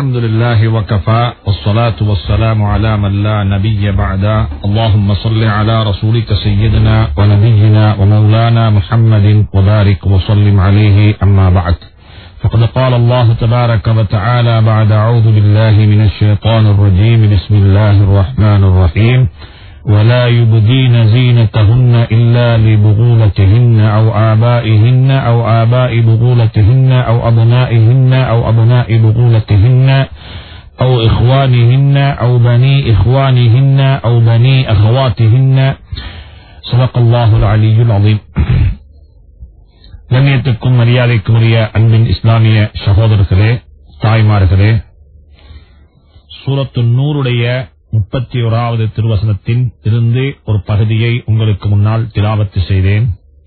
الحمد لله وكفى والصلاة والسلام على من لا نبي بعدا اللهم صل على رسولك سيدنا ونبينا ومولانا محمد وبارك وسلم عليه أما بعد فقد قال الله تبارك وتعالى بعد أعوذ بالله من الشيطان الرجيم بسم الله الرحمن الرحيم ولا يبدين زينتهن إلا لبغولتهن أو آبائهن أو آباء بغولتهن أو أبنائهن أو أبناء بغولتهن أو إخوانهن أو بني إخوانهن أو بني أخواتهن صدق الله العلي العظيم கண்ணியத்துக்கும் மரியாதைக்கும் உரிய அன்பின் இஸ்லாமிய சகோதரர்களே தாய்மார்களே சூரத்து நூறுடைய முப்பத்தி ஓராவது திருவசனத்தின் இருந்து ஒரு பகுதியை உங்களுக்கு முன்னால் திலாவத்து செய்தேன்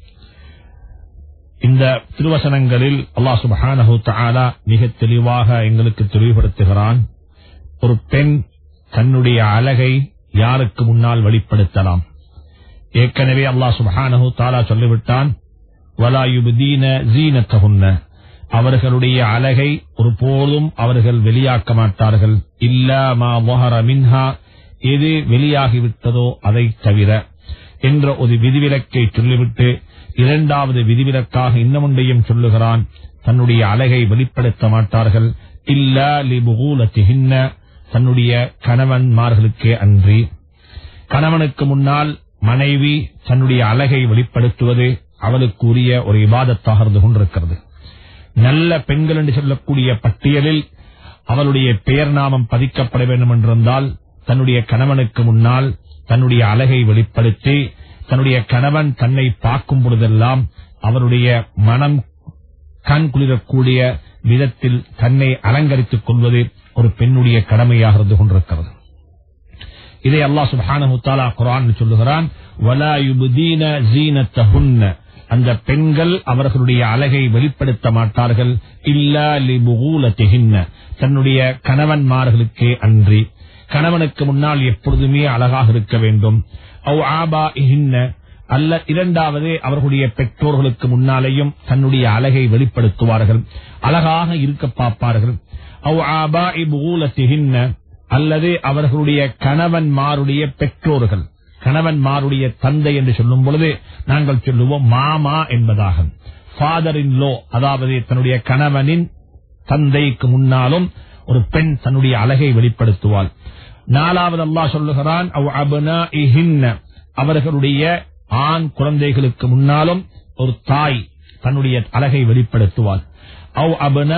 இந்த திருவசனங்களில் அல்லாஹ் சுபஹானஹு தஆலா மிக தெளிவாக எங்களுக்கு தெளிவுபடுத்துகிறான் ஒரு பெண் தன்னுடைய அழகை யாருக்கு முன்னால் வெளிப்படுத்தலாம் ஏற்கனவே அல்லாஹ் சுபஹானஹு தஆலா சொல்லிவிட்டான் வலா யுபதீன ஜீனத்தஹுன்ன அவர்களுடைய அழகை ஒருபோதும் அவர்கள் வெளியாக்க மாட்டார்கள் இல்லா மா மொஹர மின்ஹா எது வெளியாகிவிட்டதோ அதை தவிர என்ற ஒரு விதிவிலக்கை சொல்லிவிட்டு இரண்டாவது விதிவிலக்காக இன்னமொன்றையும் சொல்லுகிறான் தன்னுடைய அழகை வெளிப்படுத்த மாட்டார்கள் இல்லா லிபுகூலத்திகின்ன தன்னுடைய கணவன்மார்களுக்கே அன்றி கணவனுக்கு முன்னால் மனைவி தன்னுடைய அழகை வெளிப்படுத்துவது அவளுக்கு உரிய ஒரு இபாதத்தாக இருந்து கொண்டிருக்கிறது நல்ல பெண்கள் என்று சொல்லக்கூடிய பட்டியலில் அவளுடைய பெயர் நாமம் பதிக்கப்பட வேண்டும் என்றிருந்தால் தன்னுடைய கணவனுக்கு முன்னால் தன்னுடைய அழகை வெளிப்படுத்தி தன்னுடைய கணவன் தன்னை பார்க்கும் பொழுதெல்லாம் அவருடைய மனம் கண் குளிரக்கூடிய விதத்தில் தன்னை அலங்கரித்துக் கொள்வது ஒரு பெண்ணுடைய கடமையாக இருந்து கொண்டிருக்கிறது இதை அல்லாஹ் சுப்ஹானஹு தஆலா குர்ஆன் சொல்லுகிறான் வலா யுப்தீன ஜீனத்தஹுன்ன அந்த பெண்கள் அவர்களுடைய அழகை வெளிப்படுத்த மாட்டார்கள் இல்லா லிபுகூலத்திகின்ன தன்னுடைய கணவன்மார்களுக்கே அன்றி கணவனுக்கு முன்னால் எப்பொழுதுமே அழகாக இருக்க வேண்டும் அவ் ஆபா அல்ல இரண்டாவது அவர்களுடைய பெற்றோர்களுக்கு முன்னாலேயும் தன்னுடைய அழகை வெளிப்படுத்துவார்கள் அழகாக இருக்க பார்ப்பார்கள் அவ் ஆபா இபுகூலத்திகின்ன அல்லது அவர்களுடைய கணவன்மாருடைய பெற்றோர்கள் கணவன்மாருடைய தந்தை என்று சொல்லும் பொழுது நாங்கள் சொல்லுவோம் மாமா என்பதாக ஃபாதர் இன் லோ அதாவது தன்னுடைய கணவனின் தந்தைக்கு முன்னாலும் ஒரு பெண் தன்னுடைய அழகை வெளிப்படுத்துவாள் நாலாவது அல்லாஹ் சொல்லுகிறான் அவர்களுடைய ஆண் குழந்தைகளுக்கு முன்னாலும் ஒரு தாய் தன்னுடைய அழகை வெளிப்படுத்துவாள் அவ் அபனா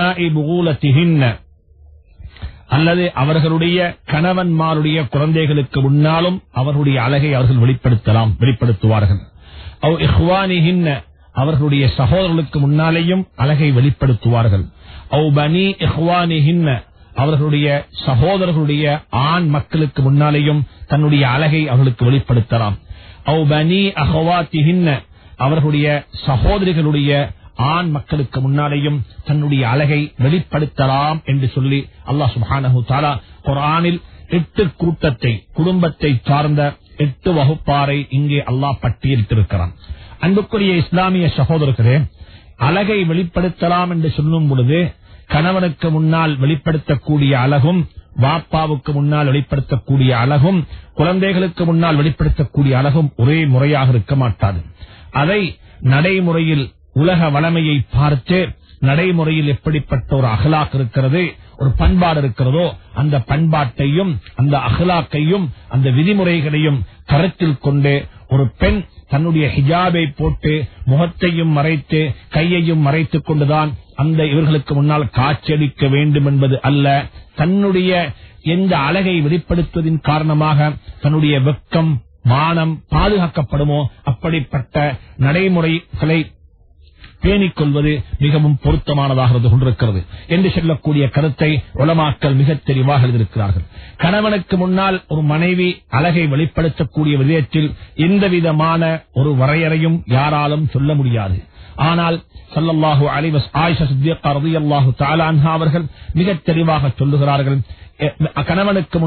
அல்லது அவர்களுடைய கணவன்மாருடைய குழந்தைகளுக்கு முன்னாலும் அவர்களுடைய அழகை அவர்கள் வெளிப்படுத்தலாம் வெளிப்படுத்துவார்கள் அவ் இஹ்வானிஹின்ன அவர்களுடைய சகோதரர்களுக்கு முன்னாலேயும் அழகை வெளிப்படுத்துவார்கள் அவ் பனி இஹ்வானிஹின்ன அவர்களுடைய சகோதரர்களுடைய ஆண் மக்களுக்கு முன்னாலேயும் தன்னுடைய அழகை அவர்களுக்கு வெளிப்படுத்தலாம் அவ் பனி அஹவாத்திஹின்ன அவர்களுடைய சகோதரிகளுடைய ஆண் மக்களுக்கு முன்னாலேயும் தன்னுடைய அழகை வெளிப்படுத்தலாம் என்று சொல்லி அல்லாஹ் சுபானு தாலா குரானில் எட்டு கூட்டத்தை குடும்பத்தை சார்ந்த எட்டு வகுப்பாரை இங்கே அல்லாஹ் பட்டியலிட்டிருக்கிறான் அன்புக்குரிய இஸ்லாமிய சகோதரர்களே அழகை வெளிப்படுத்தலாம் என்று சொல்லும் பொழுது கணவனுக்கு முன்னால் வெளிப்படுத்தக்கூடிய அழகும் வாப்பாவுக்கு முன்னால் வெளிப்படுத்தக்கூடிய அழகும் குழந்தைகளுக்கு முன்னால் வெளிப்படுத்தக்கூடிய அழகும் ஒரே முறையாக இருக்க மாட்டாது அதை நடைமுறையில் உலக வளமையை பார்த்து நடைமுறையில் எப்படிப்பட்ட ஒரு அகலாக் இருக்கிறது ஒரு பண்பாடு இருக்கிறதோ அந்த பண்பாட்டையும் அந்த அகலாக்கையும் அந்த விதிமுறைகளையும் கருத்தில் கொண்டு ஒரு பெண் தன்னுடைய ஹிஜாபை போட்டு முகத்தையும் மறைத்து கையையும் மறைத்துக் கொண்டுதான் அந்த இவர்களுக்கு முன்னால் காட்சியளிக்க வேண்டும் என்பது அல்ல தன்னுடைய எந்த அழகை வெளிப்படுத்துவதன் காரணமாக தன்னுடைய வெக்கம் மானம் பாதுகாக்கப்படுமோ அப்படிப்பட்ட நடைமுறைகளை பேணிக் கொள்வது மிகவும் பொருத்தமானதாக இருந்து கொண்டிருக்கிறது என்று சொல்லக்கூடிய கருத்தை உளமாக்கல் மிக தெளிவாக எழுதியிருக்கிறார்கள் கணவனுக்கு முன்னால் ஒரு மனைவி அழகை வெளிப்படுத்தக்கூடிய விதயத்தில் எந்த விதமான ஒரு வரையறையும் யாராலும் சொல்ல முடியாது ஆனால் சல்லல்லாஹு அலிவஸ் ஆயிஷா சித்தியக்கா ரதியல்லாஹு தாலான்ஹா அவர்கள் மிக தெளிவாக சொல்லுகிறார்கள் கணவனுக்கு முன்னால்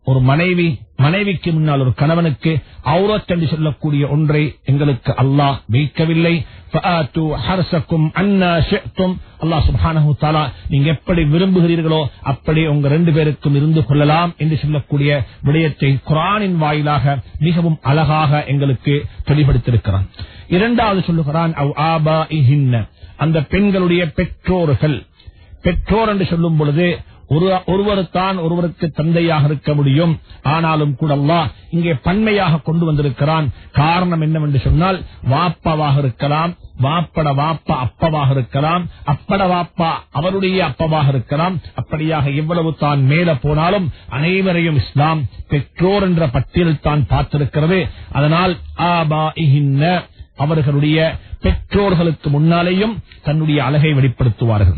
ஒரு மனைவி மனைவிக்கு முன்னால் ஒரு கணவனுக்கு அவுரத் என்று சொல்லக்கூடிய ஒன்றை எங்களுக்கு அல்லாஹ் வைக்கவில்லை فآتوا حرسكم أنا شئتم அல்லாஹ் சுப்ஹானஹு தஆலா நீங்க எப்படி விரும்புகிறீர்களோ அப்படி உங்க ரெண்டு பேருக்கும் இருந்து கொள்ளலாம் என்று சொல்லக்கூடிய விடயத்தை குர்ஆனின் வாயிலாக மிகவும் அழகாக எங்களுக்கு தெளிவுபடுத்தியிருக்கிறான் இரண்டாவது சொல்லுகிறான் அவ் ஆபாஇஹின்ன அந்த பெண்களுடைய பெற்றோர்கள் பெற்றோர் என்று சொல்லும் பொழுது ஒரு ஒருவர் தான் ஒருவருக்கு தந்தையாக இருக்க முடியும் ஆனாலும் கூட அல்லாஹ் இங்கே பன்மையாக கொண்டு வந்திருக்கிறான் காரணம் என்னவென்று சொன்னால் வாப்பாவாக இருக்கலாம் வாப்பட வாப்பா அப்பவாக இருக்கலாம் அப்பட வாப்பா அவருடைய அப்பவாக இருக்கலாம் அப்படியாக எவ்வளவு தான் மேல போனாலும் அனைவரையும் இஸ்லாம் பெற்றோர் என்ற பட்டியலில் தான் பார்த்திருக்கிறது அதனால் ஆபா அவர்களுடைய பெற்றோர்களுக்கு முன்னாலேயும் தன்னுடைய அழகை வெளிப்படுத்துவார்கள்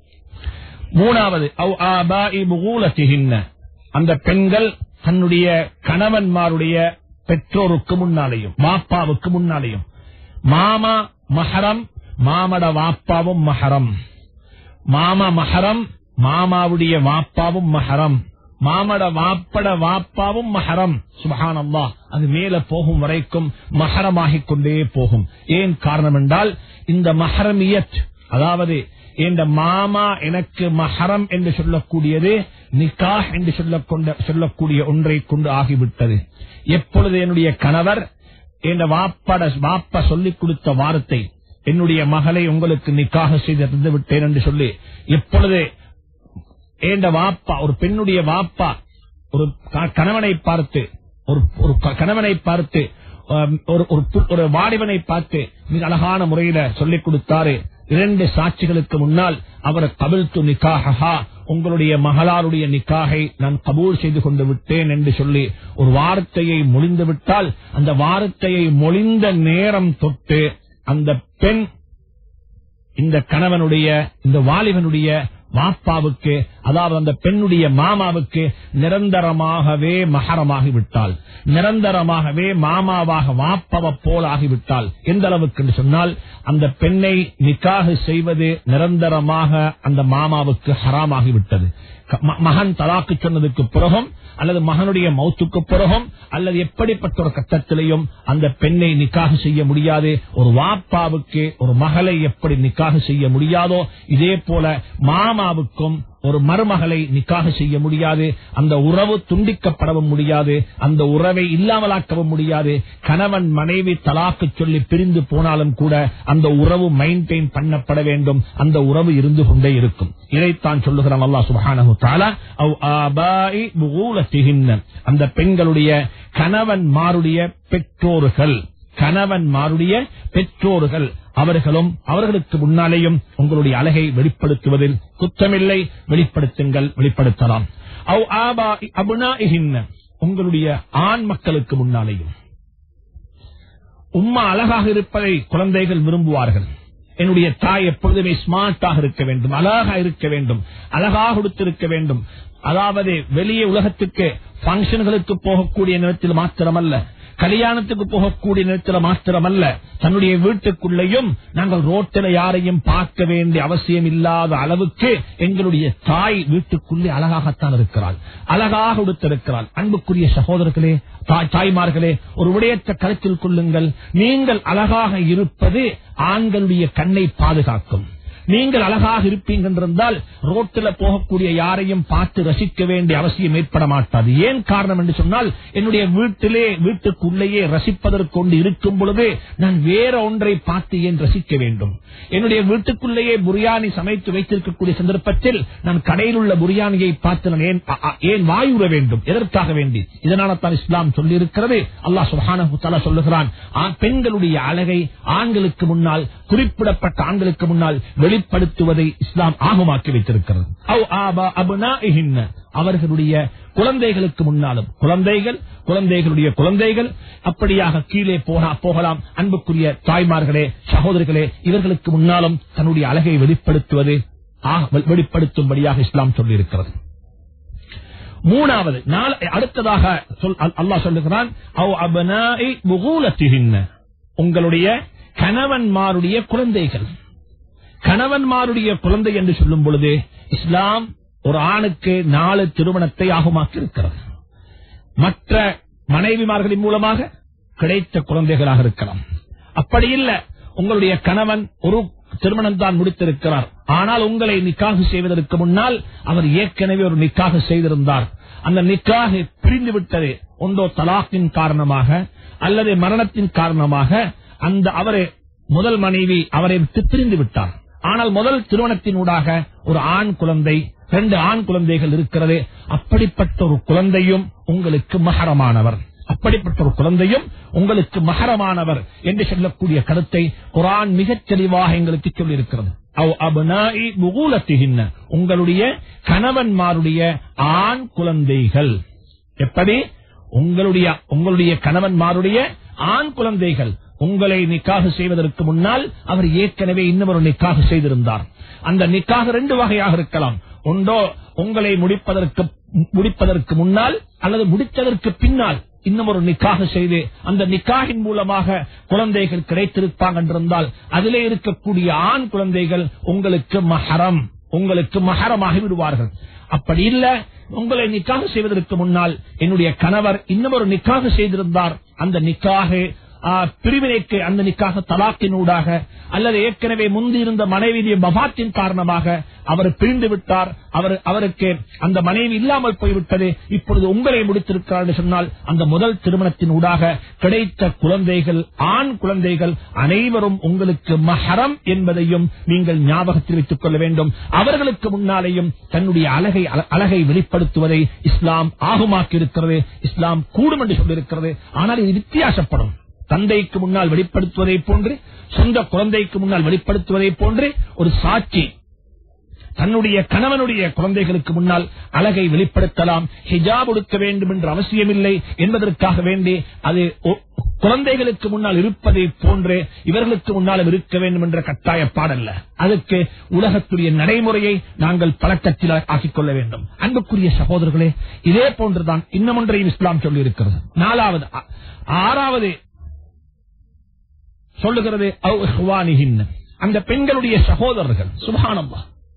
மூணாவது அவ் ஆபாஇ புகூலத்திகின்ன அந்த பெண்கள் தன்னுடைய கணவன்மாருடைய பெற்றோருக்கு முன்னாலேயும் மாப்பாவுக்கு முன்னாலேயும் மாமா மஹரம் மாமட வாப்பாவும் மஹரம் மாமா மஹரம் மாமாவுடைய வாப்பாவும் மஹரம் மாமட வாப்பட வாப்பாவும் மஹரம் சுபஹானல்லா அது மேல போகும் வரைக்கும் மஹரமாகிக் கொண்டே போகும் ஏன் காரணம் என்றால் இந்த மஹரமியத் அதாவது இந்த மாமா எனக்கு மஹரம் என்று சொல்லக்கூடியது நிக்காஹ் என்று சொல்லக்கொண்ட சொல்லக்கூடிய ஒன்றை கொண்டு ஆகிவிட்டது எப்பொழுது என்னுடைய கணவர் என் வாப்பட வாப்ப சொல்லிக் கொடுத்த வார்த்தை என்னுடைய மகளை உங்களுக்கு நிக்காக செய்து தந்து விட்டேன் என்று சொல்லி எப்பொழுது ஏண்ட வாப்பா ஒரு பெண்ணுடைய வாப்பா ஒரு க- கணவனை பார்த்து ஒரு ஒரு க- கணவனை பார்த்து ஆம், ஒரு ஒரு பு- ஒரு வாடிவனை பார்த்து மிக அழகான முறையில சொல்லிக் கொடுத்தாரு இரண்டு சாட்சிகளுக்கு முன்னால் அவர் கபில்து நிக்காஹா உங்களுடைய மகளாருடைய நிக்காகை நான் கபூல் செய்து கொண்டு விட்டேன் என்று சொல்லி ஒரு வார்த்தையை மொழிந்து விட்டால் அந்த வார்த்தையை மொழிந்த நேரம் தொட்டு அந்த பெண் இந்த கணவனுடைய இந்த வாலிபனுடைய வாப்பாவுக்கு அதாவது அந்த பெண்ணுடைய மாமாவுக்கு நிரந்தரமாகவே மகரமாகி விட்டால் நிரந்தரமாகவே மாமாவாக வாப்பவ போல் ஆகிவிட்டால் எந்த அளவுக்கு என்று சொன்னால் அந்த பெண்ணை நிக்காக செய்வது நிரந்தரமாக அந்த மாமாவுக்கு ஹராமாகிவிட்டது க- ம- மகன் தலாக்கு சொன்னதுக்கு பிறகும் அல்லது மகனுடைய மௌத்துக்கு பிறகும் அல்லது எப்படிப்பட்ட ஒரு கட்டத்திலையும் அந்த பெண்ணை நிக்காக செய்ய முடியாது ஒரு வாப்பாவுக்கு ஒரு மகளை எப்படி நிக்காக செய்ய முடியாதோ இதே போல மாமாவுக்கும் ஒரு மருமகளை நிக்காக செய்ய முடியாது அந்த உறவு துண்டிக்கப்படவும் முடியாது அந்த உறவை இல்லாமலாக்கவும் முடியாது கணவன் மனைவி தலாக்கு சொல்லி பிரிந்து போனாலும் கூட அந்த உறவு மெயின்டைன் பண்ணப்பட வேண்டும் அந்த உறவு இருந்து கொண்டே இருக்கும் இதைத்தான் சொல்லுகிறான் அல்லாஹ் சுப்ஹானஹு தஆலா அவ் ஆபாஇ புகூலத்திஹின்ன அந்த பெண்களுடைய கணவன்மாருடைய பெற்றோர்கள் கணவன்மாருடைய பெற்றோர்கள் அவர்களும் அவர்களுக்கு முன்னாலேயும் உங்களுடைய அழகை வெளிப்படுத்துவதில் குற்றமில்லை வெளிப்படுத்துங்கள் வெளிப்படுத்தலாம் அவ் ஆபாஇ அபுனாஇஹின்ன உங்களுடைய ஆண் மக்களுக்கு முன்னாலேயும் உம்மா அழகாக இருப்பதை குழந்தைகள் விரும்புவார்கள் என்னுடைய தாய் எப்பொழுதுமே ஸ்மார்ட்டாக இருக்க வேண்டும் அழகாக இருக்க வேண்டும் அழகாக கொடுத்திருக்க வேண்டும் அதாவது வெளியே உலகத்துக்கு பங்கன்களுக்கு போகக்கூடிய நேரத்தில் மாத்திரமல்ல கல்யாணத்துக்கு போகக்கூடிய நேரத்தில் மாத்திரமல்ல தன்னுடைய வீட்டுக்குள்ளேயும் நாங்கள் ரோட்டில் யாரையும் பார்க்க வேண்டிய அவசியம் இல்லாத அளவுக்கு எங்களுடைய தாய் வீட்டுக்குள்ளே அழகாகத்தான் இருக்கிறாள் அழகாக கொடுத்திருக்கிறாள் அன்புக்குரிய சகோதரர்களே தாய்- தாய்மார்களே ஒரு விடயத்தை கருத்தில் கொள்ளுங்கள் நீங்கள் அழகாக இருப்பது ஆண்களுடைய கண்ணை பாதுகாக்கும் நீங்கள் அழகாக இருப்பீங்க என்றிருந்தால் ரோட்டில் போகக்கூடிய யாரையும் பார்த்து ரசிக்க வேண்டிய அவசியம் ஏற்பட மாட்டாது ஏன் காரணம் என்று சொன்னால் என்னுடைய வீட்டிலே வீட்டுக்குள்ளேயே ரசிப்பதற்கு கொண்டு இருக்கும் பொழுது நான் வேற ஒன்றை பார்த்து ஏன் ரசிக்க வேண்டும் என்னுடைய வீட்டுக்குள்ளேயே புரியாணி சமைத்து வைத்திருக்கக்கூடிய சந்தர்ப்பத்தில் நான் கடையில் உள்ள புரியாணியை பார்த்து நான் ஏன் அ- அ- ஏன் வாயுற வேண்டும் எதற்காக வேண்டி இதனால தான் இஸ்லாம் சொல்லி இருக்கிறது அல்லாஹ் சுப்ஹானஹு தஆலா சொல்லுகிறான் ஆ- பெண்களுடைய அழகை ஆண்களுக்கு முன்னால் குறிப்பிடப்பட்ட ஆண்களுக்கு முன்னால் வெளிப்படுத்துவதை இஸ்லாம் ஆகமாக்கி வைத்திருக்கிறது அவ் ஆபா அபுனாஇஹின்ன அவர்களுடைய குழந்தைகளுக்கு முன்னாலும் குழந்தைகள் குழந்தைகளுடைய குழந்தைகள் அப்படியாக கீழே போனா போகலாம் அன்புக்குரிய தாய்மார்களே சகோதரிகளே இவர்களுக்கு முன்னாலும் தன்னுடைய அழகை வெளிப்படுத்துவது ஆ- வெ- வெளிப்படுத்தும்படியாக இஸ்லாம் சொல்லியிருக்கிறது மூணாவது நால- அடுத்ததாக சொல் அல்- அல்லாஹ் சொல்லுகிறான் அவ் அபனாஇ புகூலத்திஹின்ன. உங்களுடைய கணவன்மாருடைய குழந்தைகள் கணவன்மாருடைய குழந்தை என்று சொல்லும் பொழுது இஸ்லாம் ஒரு ஆணுக்கு நாலு திருமணத்தை ஆகுமாக்கி இருக்கிறது மற்ற மனைவிமார்களின் மூலமாக கிடைத்த குழந்தைகளாக இருக்கலாம் அப்படி இல்ல உங்களுடைய கணவன் ஒரு திருமணம் தான் முடித்திருக்கிறார் ஆனால் உங்களை நிக்காக செய்வதற்கு முன்னால் அவர் ஏற்கனவே ஒரு நிக்காக செய்திருந்தார் அந்த நிக்காக பிரிந்து விட்டது ஒன்றோ தலாக்கின் காரணமாக அல்லது மரணத்தின் காரணமாக அந்த அவரை முதல் மனைவி அவரை விட்டு பிரிந்து விட்டார் ஆனால் முதல் திருமணத்தினூடாக ஒரு ஆண் குழந்தை ரெண்டு ஆண் குழந்தைகள் இருக்கிறது அப்படிப்பட்ட ஒரு குழந்தையும் உங்களுக்கு மகரமானவர் அப்படிப்பட்ட ஒரு குழந்தையும் உங்களுக்கு மகரமானவர் என்று சொல்லக்கூடிய கருத்தை குரான் மிகச் தெளிவாக எங்களுக்கு சொல்லியிருக்கிறது அவ் அப்னாஇ புகூலத்திகின்ன. உங்களுடைய கணவன்மாருடைய ஆண் குழந்தைகள் எப்படி உங்களுடைய உங்களுடைய கணவன்மாருடைய ஆண் குழந்தைகள் உங்களை நிக்காக செய்வதற்கு முன்னால் அவர் ஏற்கனவே இன்னும் ஒரு நிக்காக செய்திருந்தார் அந்த நிக்காக ரெண்டு வகையாக இருக்கலாம் ஒன்றோ உங்களை முடிப்பதற்கு முடிப்பதற்கு முன்னால் அல்லது முடித்ததற்கு பின்னால் இன்னும் ஒரு நிக்காக செய்து அந்த நிக்காகின் மூலமாக குழந்தைகள் கிடைத்திருப்பாங்க என்றிருந்தால் அதிலே இருக்கக்கூடிய ஆண் குழந்தைகள் உங்களுக்கு மஹரம் உங்களுக்கு மஹரமாகி விடுவார்கள் அப்படி இல்ல உங்களை நிக்காக செய்வதற்கு முன்னால் என்னுடைய கணவர் இன்னும் ஒரு நிக்காக செய்திருந்தார் அந்த நிக்காக ஆ, பிரிவினைக்கு அந்த நிக்காக தலாக்கினூடாக அல்லது ஏற்கனவே முந்தியிருந்த மனைவியுடைய மபாத்தின் காரணமாக அவர் பிரிந்து விட்டார் அவர் அவருக்கு அந்த மனைவி இல்லாமல் போய்விட்டது இப்பொழுது உங்களை முடித்திருக்கிறார் என்று சொன்னால் அந்த முதல் திருமணத்தின் ஊடாக கிடைத்த குழந்தைகள் ஆண் குழந்தைகள் அனைவரும் உங்களுக்கு மஹரம் என்பதையும் நீங்கள் ஞாபகத்தில் வைத்துக் கொள்ள வேண்டும் அவர்களுக்கு முன்னாலேயும் தன்னுடைய அழகை அழகை வெளிப்படுத்துவதை இஸ்லாம் ஆகுமாக்கி இருக்கிறது இஸ்லாம் கூடும் என்று சொல்லியிருக்கிறது ஆனால் இது வித்தியாசப்படும் தந்தைக்கு முன்னால் வெளிப்படுத்துவதை போன்று சொந்த குழந்தைக்கு முன்னால் வெளிப்படுத்துவதை போன்று ஒரு சாட்சி தன்னுடைய கணவனுடைய குழந்தைகளுக்கு முன்னால் அழகை வெளிப்படுத்தலாம் ஹிஜாப் உடுக்க வேண்டும் என்ற அவசியமில்லை என்பதற்காக வேண்டி அது ஒ- குழந்தைகளுக்கு முன்னால் இருப்பதை போன்று இவர்களுக்கு முன்னாலும் இருக்க வேண்டும் என்ற கட்டாய பாடல்ல அதுக்கு உலகத்துடைய நடைமுறையை நாங்கள் பழக்கத்தில் ஆக்கிக் கொள்ள வேண்டும் அன்புக்குரிய சகோதரர்களே இதே போன்றுதான் இன்னும் ஒன்றையும் இஸ்லாம் சொல்லி இருக்கிறது நாலாவது ஆ- ஆறாவது சொல்லுகிறது அவ் இஹ்வானிஹின்ன. அந்த பெண்களுடைய சகோதரர்கள் சுபானம்மா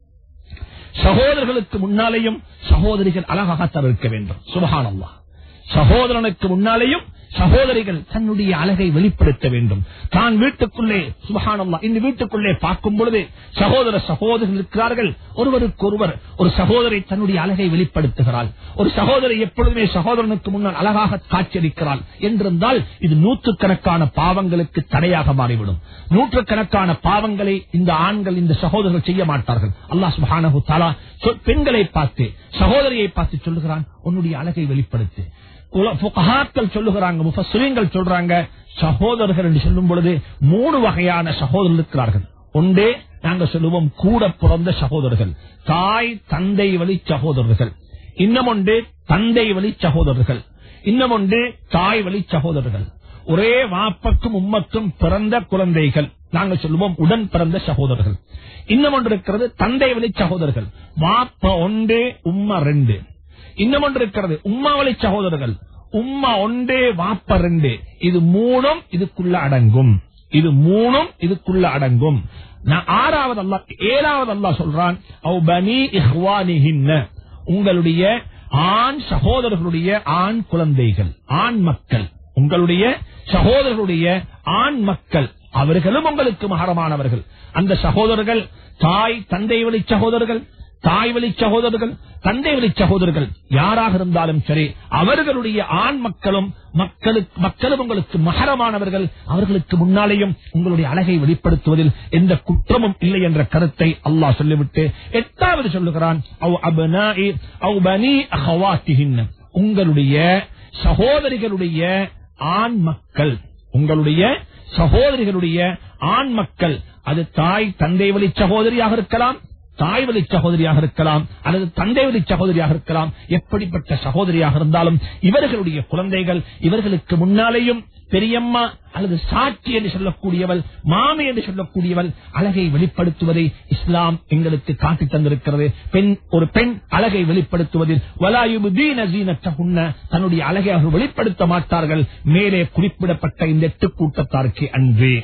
சகோதரர்களுக்கு முன்னாலேயும் சகோதரிகள் அழகாகத்தான் இருக்க வேண்டும் சுபஹானல்லா சகோதரனுக்கு முன்னாலேயும் சகோதரிகள் தன்னுடைய அழகை வெளிப்படுத்த வேண்டும் தான் வீட்டுக்குள்ளே சுபஹானல்லா இந்த வீட்டுக்குள்ளே பார்க்கும் பொழுது சகோதர சகோதரர்கள் இருக்கிறார்கள் ஒருவருக்கொருவர் ஒரு சகோதரி தன்னுடைய அழகை வெளிப்படுத்துகிறாள் ஒரு சகோதரி எப்பொழுதுமே சகோதரனுக்கு முன்னால் அழகாக காட்சியளிக்கிறாள் என்றிருந்தால் இது நூற்றுக்கணக்கான பாவங்களுக்கு தடையாக மாறிவிடும் நூற்றுக்கணக்கான பாவங்களை இந்த ஆண்கள் இந்த சகோதரர்கள் செய்ய மாட்டார்கள் அல்லாஹ் சுப்ஹானஹு தஆலா சொல்- பெண்களை பார்த்து சகோதரியை பார்த்து சொல்லுகிறான் உன்னுடைய அழகை வெளிப்படுத்து உல- ஃபுகஹாக்கள் சொல்லுகிறாங்க முஃபஸ்ஸிரீன்கள் சொல்றாங்க சகோதரர்கள் என்று சொல்லும் பொழுது மூணு வகையான சகோதரர்கள் இருக்கிறார்கள் ஒன்றே நாங்க சொல்லுவோம் கூட பிறந்த சகோதரர்கள் தாய் தந்தை வழி சகோதரர்கள் இன்னும் ஒன்று தந்தை வழி சகோதரர்கள் இன்னும் ஒன்று தாய் வழி சகோதரர்கள் ஒரே வாப்பக்கும் உம்மக்கும் பிறந்த குழந்தைகள் நாங்கள் சொல்லுவோம் உடன் பிறந்த சகோதரர்கள் இன்னும் ஒன்று இருக்கிறது தந்தை வழி சகோதரர்கள் வாப்ப ஒன்று உம்மா ரெண்டு இன்னும் ஒன்று இருக்கிறது உம்மா வழி சகோதரர்கள் உம்மா ஒன்றே வாப்ப ரெண்டு இது மூணும் இதுக்குள்ள அடங்கும் இது மூணும் இதுக்குள்ள அடங்கும் நான் ஆறாவது அல்லா ஏழாவது அல்லா சொல்றான் அவ் பனி இஹ்வானிஹின்ன. உங்களுடைய ஆண் சகோதரர்களுடைய ஆண் குழந்தைகள் ஆண் மக்கள் உங்களுடைய சகோதரர்களுடைய ஆண் மக்கள் அவர்களும் உங்களுக்கு மகரமானவர்கள் அந்த சகோதரர்கள் தாய் தந்தை வழி சகோதரர்கள் தாய் வழி சகோதரர்கள் தந்தை வழி சகோதரர்கள் யாராக இருந்தாலும் சரி அவர்களுடைய ஆண் மக்களும் மக்களுக்கு மக்களும் உங்களுக்கு மகரமானவர்கள் அவர்களுக்கு முன்னாலேயும் உங்களுடைய அழகை வெளிப்படுத்துவதில் எந்த குற்றமும் இல்லை என்ற கருத்தை அல்லாஹ் சொல்லிவிட்டு எட்டாவது சொல்லுகிறான் அவ் அப்னாஇ அவ் பனி அஹவாத்திஹின்ன. உங்களுடைய சகோதரிகளுடைய ஆண் மக்கள் உங்களுடைய சகோதரிகளுடைய ஆண் மக்கள் அது தாய் தந்தை வழி சகோதரியாக இருக்கலாம் தாய் வழி சகோதரியாக இருக்கலாம் அல்லது தந்தை வழி சகோதரியாக இருக்கலாம் எப்படிப்பட்ட சகோதரியாக இருந்தாலும் இவர்களுடைய குழந்தைகள் இவர்களுக்கு முன்னாலேயும் பெரியம்மா அல்லது சாட்சி என்று சொல்லக்கூடியவள் மாமி என்று சொல்லக்கூடியவள் அழகை வெளிப்படுத்துவதை இஸ்லாம் எங்களுக்கு காட்டி தந்திருக்கிறது பெண் ஒரு பெண் அழகை வெளிப்படுத்துவதில் வலாயுபுதீன ஜீனத்தகுன்ன தன்னுடைய அழகை அவர்கள் வெளிப்படுத்த மாட்டார்கள் மேலே குறிப்பிடப்பட்ட இந்த எட்டு கூட்டத்தாருக்கு அன்றே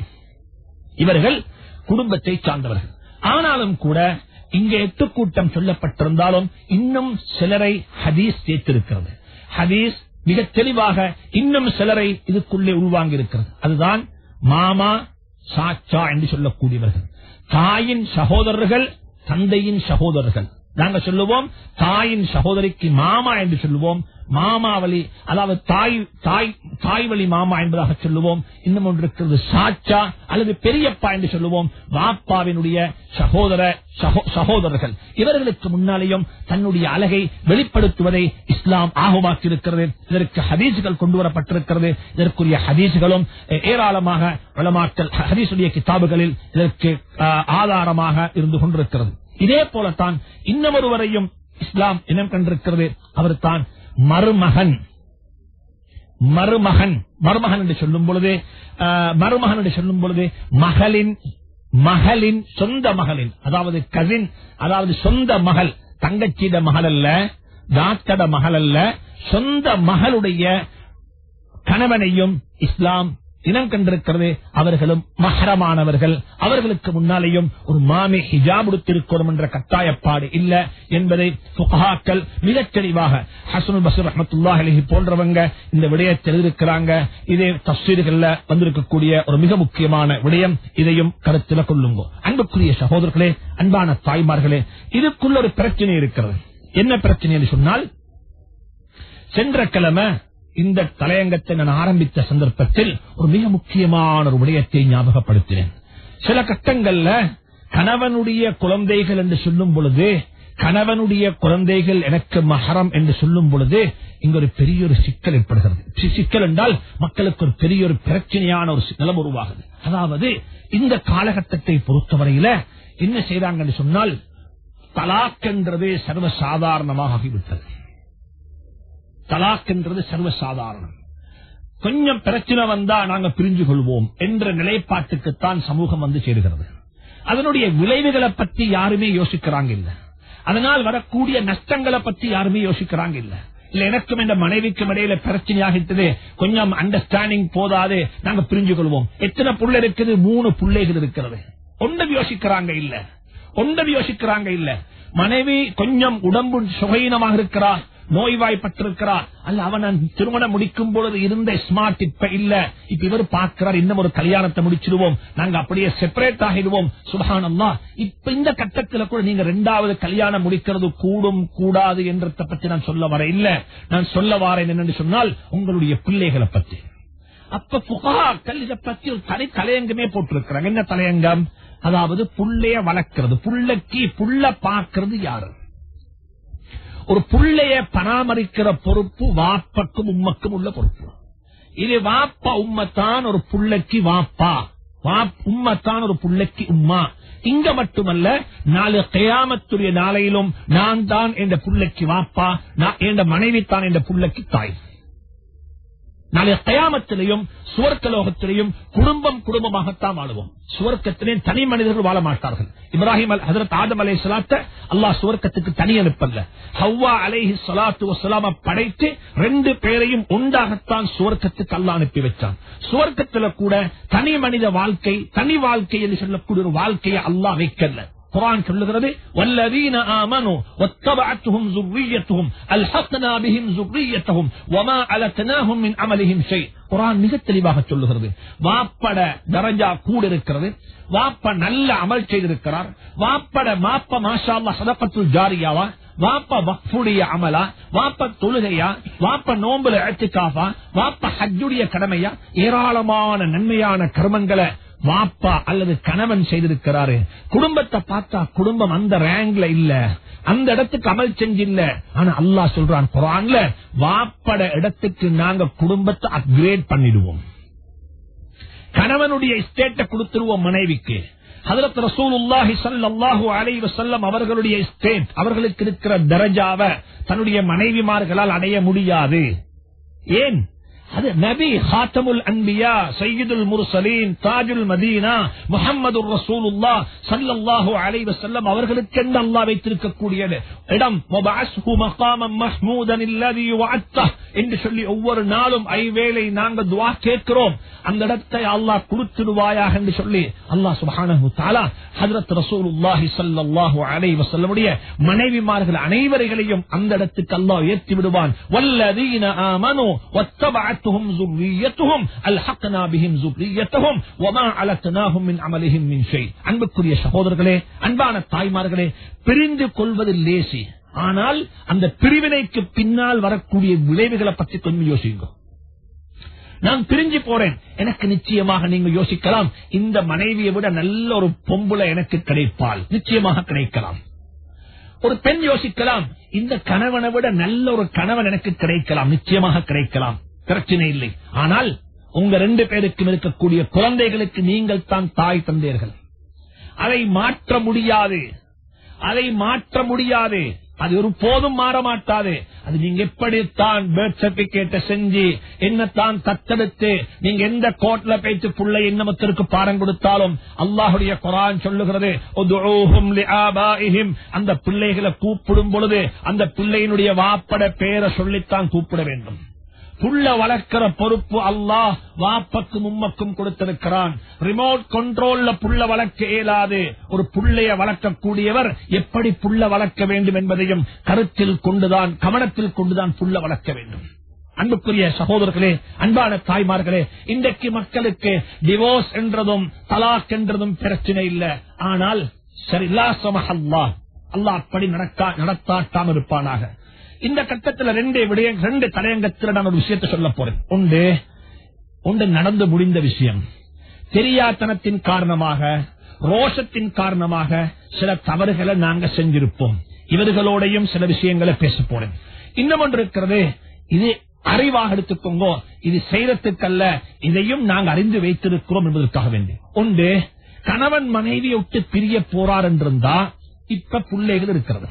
இவர்கள் குடும்பத்தை சார்ந்தவர்கள் ஆனாலும் கூட இங்கே எட்டு கூட்டம் சொல்லப்பட்டிருந்தாலும் இன்னும் சிலரை ஹதீஸ் சேர்த்திருக்கிறது ஹதீஸ் மிக தெளிவாக இன்னும் சிலரை இதுக்குள்ளே உள்வாங்கி இருக்கிறது அதுதான் மாமா சாச்சா என்று சொல்லக்கூடியவர்கள் தாயின் சகோதரர்கள் தந்தையின் சகோதரர்கள் நாங்க சொல்லுவோம் தாயின் சகோதரிக்கு மாமா என்று சொல்லுவோம் மாமாவளி அதாவது தாய் தாய் தாய் வழி மாமா என்பதாக சொல்லுவோம் இன்னும் ஒன்று இருக்கிறது சாச்சா அல்லது பெரியப்பா என்று சொல்லுவோம் வாப்பாவினுடைய சகோதர சகோ- சகோதரர்கள் இவர்களுக்கு முன்னாலேயும் தன்னுடைய அழகை வெளிப்படுத்துவதை இஸ்லாம் ஆகமாக்கி இருக்கிறது இதற்கு ஹதீசுகள் கொண்டு வரப்பட்டிருக்கிறது இதற்குரிய ஹதீசுகளும் அஹ், ஏராளமாக வளமாக்கல் ஹதீசுடைய கிதாபுகளில் இதற்கு அஹ், ஆதாரமாக இருந்து கொண்டிருக்கிறது இதே போலத்தான் இன்னமொருவரையும் இஸ்லாம் இனம் கண்டிருக்கிறது அவர் தான் மருமகன் மருமகன் மருமகன் என்று சொல்லும் பொழுது ஆஹ், மருமகன் என்று சொல்லும் பொழுது மகளின் மகளின் சொந்த மகளின் அதாவது கசின் அதாவது சொந்த மகள் தங்கச்சியிட மகள் அல்ல தாத்தட மகள் அல்ல சொந்த மகளுடைய கணவனையும் இஸ்லாம் இனம் கண்டிருக்கிறது அவர்களும் மகரமானவர்கள் அவர்களுக்கு முன்னாலேயும் ஒரு மாமி ஹிஜாப் உடுத்திருக்கிறோம் என்ற கட்டாயப்பாடு இல்ல என்பதை புகாக்கள் மிகச் தெளிவாக ஹசனுல் பசூர் ரஹமத்துல்லா அலிஹி போன்றவங்க இந்த விடயத்தை எழுதியிருக்கிறாங்க இதே தஸ்வீர்கள்ல வந்திருக்கக்கூடிய ஒரு மிக முக்கியமான விடயம் இதையும் கருத்தில் கொள்ளுங்க அன்புக்குரிய சகோதரர்களே அன்பான தாய்மார்களே இதுக்குள்ள ஒரு பிரச்சனை இருக்கிறது என்ன பிரச்சனை என்று சொன்னால் சென்ற கிழமை இந்த தலையங்கத்தை நான் ஆரம்பித்த சந்தர்ப்பத்தில் ஒரு மிக முக்கியமான ஒரு விடயத்தை ஞாபகப்படுத்தினேன் சில கட்டங்கள்ல கணவனுடைய குழந்தைகள் என்று சொல்லும் பொழுது கணவனுடைய குழந்தைகள் எனக்கு மகரம் என்று சொல்லும் பொழுது இங்க ஒரு பெரிய ஒரு சிக்கல் ஏற்படுகிறது சி- சிக்கல் என்றால் மக்களுக்கு ஒரு பெரிய ஒரு பிரச்சனையான ஒரு சி- நிலம் உருவாகுது அதாவது இந்த காலகட்டத்தை பொறுத்தவரையில என்ன செய்றாங்கன்னு சொன்னால் தலாக் என்றது சர்வசாதாரணமாக ஆகிவிட்டது தலாக் என்றது சர்வசாதாரணம் கொஞ்சம் பிரச்சனை வந்தா நாங்க பிரிஞ்சு கொள்வோம் என்ற நிலைப்பாட்டுக்குத்தான் சமூகம் வந்து சேருகிறது அதனுடைய விளைவுகளை பத்தி யாருமே யோசிக்கிறாங்க இல்ல அதனால் வரக்கூடிய நஷ்டங்களை பத்தி யாருமே யோசிக்கிறாங்க இல்ல இல்ல எனக்கும் இந்த மனைவிக்கும் இடையில பிரச்சனையாகிட்டது கொஞ்சம் அண்டர்ஸ்டாண்டிங் போதாது நாங்க பிரிஞ்சு கொள்வோம் எத்தனை புள்ள இருக்குது மூணு பிள்ளைகள் இருக்கிறது ஒன்றும் யோசிக்கிறாங்க இல்ல ஒன்றும் யோசிக்கிறாங்க இல்ல மனைவி கொஞ்சம் உடம்பு சுகையினமாக இருக்கிறா நோய்வாய்ப்பட்டிருக்கிறார் அல்ல அவன் நான் திருமணம் முடிக்கும் பொழுது இருந்த ஸ்மார்ட் இப்ப இல்ல இப்ப இவர் பார்க்கிறார் இன்னும் ஒரு கல்யாணத்தை முடிச்சிடுவோம் நாங்க அப்படியே செப்பரேட் ஆகிடுவோம் சுபஹானல்லா இப்ப இந்த கட்டத்துல கூட நீங்க ரெண்டாவது கல்யாணம் முடிக்கிறது கூடும் கூடாது என்றதை பத்தி நான் சொல்ல வர இல்ல நான் சொல்ல வரேன் என்னன்னு சொன்னால் உங்களுடைய பிள்ளைகளை பத்தி அப்ப புகாக்கள் இதை பத்தி ஒரு தனி தலையங்கமே போட்டிருக்கிறாங்க என்ன தலையங்கம் அதாவது புள்ளைய வளர்க்கிறது புள்ளைக்கு புள்ள பார்க்கிறது யாரு ஒரு புள்ளைய பராமரிக்கிற பொறுப்பு வாப்பக்கும் உம்மக்கும் உள்ள பொறுப்பு இது வாப்பா உம்மத்தான் ஒரு புள்ளைக்கு வாப்பா வாப்- உம்மத்தான் ஒரு புள்ளைக்கு உம்மா இங்க மட்டுமல்ல நாலு கயாமத்துடைய நாளையிலும் நான் தான் என்ற புள்ளைக்கு வாப்பா நான் என்ற மனைவி தான் என்ற புள்ளைக்கு தாய் நாளைய கயாமத்திலையும் சுவர்க்கலோகத்திலையும் குடும்பம் குடும்பமாகத்தான் வாழுவோம் சுவர்க்கத்திலே தனி மனிதர்கள் வாழ மாட்டார்கள் இப்ராஹிம் அல் ஹசரத் ஆதம் அலை சலாத்த அல்லாஹ் சுவர்க்கத்துக்கு தனி அனுப்பல்ல ஹவ்வா அலைஹி சலாத்து வசலாம படைத்து ரெண்டு பேரையும் உண்டாகத்தான் சுவர்க்கத்துக்கு அல்லாஹ் அனுப்பி வச்சான் சுவர்க்கத்துல கூட தனி மனித வாழ்க்கை தனி வாழ்க்கை என்று சொல்லக்கூடிய ஒரு வாழ்க்கையை அல்லாஹ் வைக்கல குரான் சொல்லுகிறது வல்லதீன ஆமனு வத்தபஅத்துஹும் ذُرِّيَّتُهُمْ அல்ஹக்னா பிஹிம் ذُرِّيَّتَهُمْ வமா அலத்னாஹும் மின் அமலிஹிம் ஷை குரான் மிக தெளிவாக சொல்லுகிறது வாப்பட தரஜா கூட இருக்கிறது வாப்ப நல்ல அமல் செய்திருக்கிறார் வாப்பட மாப்ப மாஷா அல்லாஹ் சதகத்துல் ஜாரியாவா வாப்ப வக்ஃபுடைய அமலா வாப்ப தொழுகையா வாப்ப நோம்புல அழைத்துக்காஃபா வாப்ப ஹஜ்ஜுடைய கடமையா ஏராளமான நன்மையான கர்மங்களை வாப்பா அல்லது கணவன் செய்திருக்கிறாரு குடும்பத்தை பார்த்தா குடும்பம் அந்த ரேங்க்ல இல்ல அந்த இடத்துக்கு அமல் செஞ்சில்ல ஆனா அல்லாஹ் சொல்றான் குரான்ல வாப்பட இடத்துக்கு நாங்க குடும்பத்தை அப்கிரேட் பண்ணிடுவோம் கணவனுடைய ஸ்டேட்டை கொடுத்துருவோம் மனைவிக்கு ஹதரத் ரசூலுல்லாஹி ஸல்லல்லாஹு அலைஹி வஸல்லம் அவர்களுடைய ஸ்டேட் அவர்களுக்கு இருக்கிற தரஜாவை தன்னுடைய மனைவிமார்களால் அடைய முடியாது ஏன் அது நபி ஹாத்தமுல் அன்பியா சையீதுல் முர்சலீன் தாஜுல் மதீனா முஹம்மது ரசூலுல்லா ஸல்லல்லாஹு அலைஹி வஸல்லம் அவர்களுக்கு என்று அல்லாஹ் வைத்திருக்கக்கூடிய இடம் வபஅஸ்ஹு மகாமம் மஹ்மூதன் அல்லதி வஅத்த என்று சொல்லி ஒவ்வொரு நாளும் ஐவேளை நாங்கள் துவா கேட்கிறோம் அந்த இடத்தை அல்லாஹ் கொடுத்துடுவாயாக என்று சொல்லி அல்லாஹ் சுப்ஹானஹு தஆலா ஹஜ்ரத் ரசூலுல்லாஹி ஸல்லல்லாஹு அலைஹி வஸல்லமுடைய மனைவிமார்கள் அனைவரையும் அந்த இடத்துக்கு அல்லாஹ் உயர்த்தி விடுவான் வல்லதீன ஆமனு வத்தபஅத்துஹும் ذُرِّيَّتُهُمْ அல்ஹக்னா பிஹிம் ذُرِّيَّتَهُمْ வமா அலக்னாஹும் மின் அமலிஹிம் மின் ஷை அன்புக்குரிய சகோதரர்களே அன்பான தாய்மார்களே பிரிந்து கொள்வது லேசி ஆனால் அந்த பிரிவினைக்கு பின்னால் வரக்கூடிய விளைவுகளை பற்றி கொஞ்சம் யோசிங்க நான் பிரிஞ்சு போறேன் எனக்கு நிச்சயமாக நீங்க யோசிக்கலாம் இந்த மனைவியை விட நல்ல ஒரு பொம்புல எனக்கு கிடைப்பால் நிச்சயமாக கிடைக்கலாம் ஒரு பெண் யோசிக்கலாம் இந்த கணவனை விட நல்ல ஒரு கணவன் எனக்கு கிடைக்கலாம் நிச்சயமாக கிடைக்கலாம் பிரச்சனை இல்லை ஆனால் உங்க ரெண்டு பேருக்கும் இருக்கக்கூடிய குழந்தைகளுக்கு நீங்கள் தான் தாய் தந்தீர்கள் அதை மாற்ற முடியாது அதை மாற்ற முடியாது அது ஒரு போதும் மாற மாட்டாது அது நீங்க எப்படித்தான் பேர்த் சர்டிபிகேட்டை செஞ்சு என்னத்தான் தத்தெடுத்து நீங்க எந்த கோர்ட்ல பேச்சு புள்ளை என்னமத்திற்கு பாடம் கொடுத்தாலும் அல்லாஹுடைய குரான் சொல்லுகிறது உதுஊஹும் லிஆபாஇஹிம். அந்த பிள்ளைகளை கூப்பிடும் பொழுது அந்த பிள்ளையினுடைய வாப்பட பேரை சொல்லித்தான் கூப்பிட வேண்டும் புள்ள வளர்க்கிற பொறுப்பு அல்லாஹ் வாப்பக்கும் உம்மக்கும் கொடுத்திருக்கிறான் ரிமோட் கண்ட்ரோல்ல புள்ள வளர்க்க இயலாது ஒரு புள்ளைய வளர்க்கக்கூடியவர் எப்படி புள்ள வளர்க்க வேண்டும் என்பதையும் கருத்தில் கொண்டுதான் கவனத்தில் கொண்டுதான் புள்ள வளர்க்க வேண்டும் அன்புக்குரிய சகோதரர்களே அன்பான தாய்மார்களே இன்றைக்கு மக்களுக்கு டிவோர்ஸ் என்றதும் தலாக் என்றதும் பிரச்சனை இல்லை ஆனால் சரி அல்லாஹ் அல்லாஹ் அப்படி நடக்கா நடத்தாட்டாம இருப்பானாக இந்த கட்டத்தில் ரெண்டு விடய ரெண்டு தலையங்கத்தில் நான் ஒரு விஷயத்தை சொல்ல போறேன் ஒன்று ஒன்று நடந்து முடிந்த விஷயம் தெரியாத்தனத்தின் காரணமாக ரோஷத்தின் காரணமாக சில தவறுகளை நாங்க செஞ்சிருப்போம் இவர்களோடையும் சில விஷயங்களை பேச போறேன் இன்னும் ஒன்று இருக்கிறது இது அறிவாக எடுத்துக்கோங்க இது செய்யறதுக்கல்ல இதையும் நாங்கள் அறிந்து வைத்திருக்கிறோம் என்பதற்காக வேண்டி ஒன்று கணவன் மனைவியை விட்டு பிரிய போறார் என்றிருந்தா இப்ப பிள்ளைகள் இருக்கிறது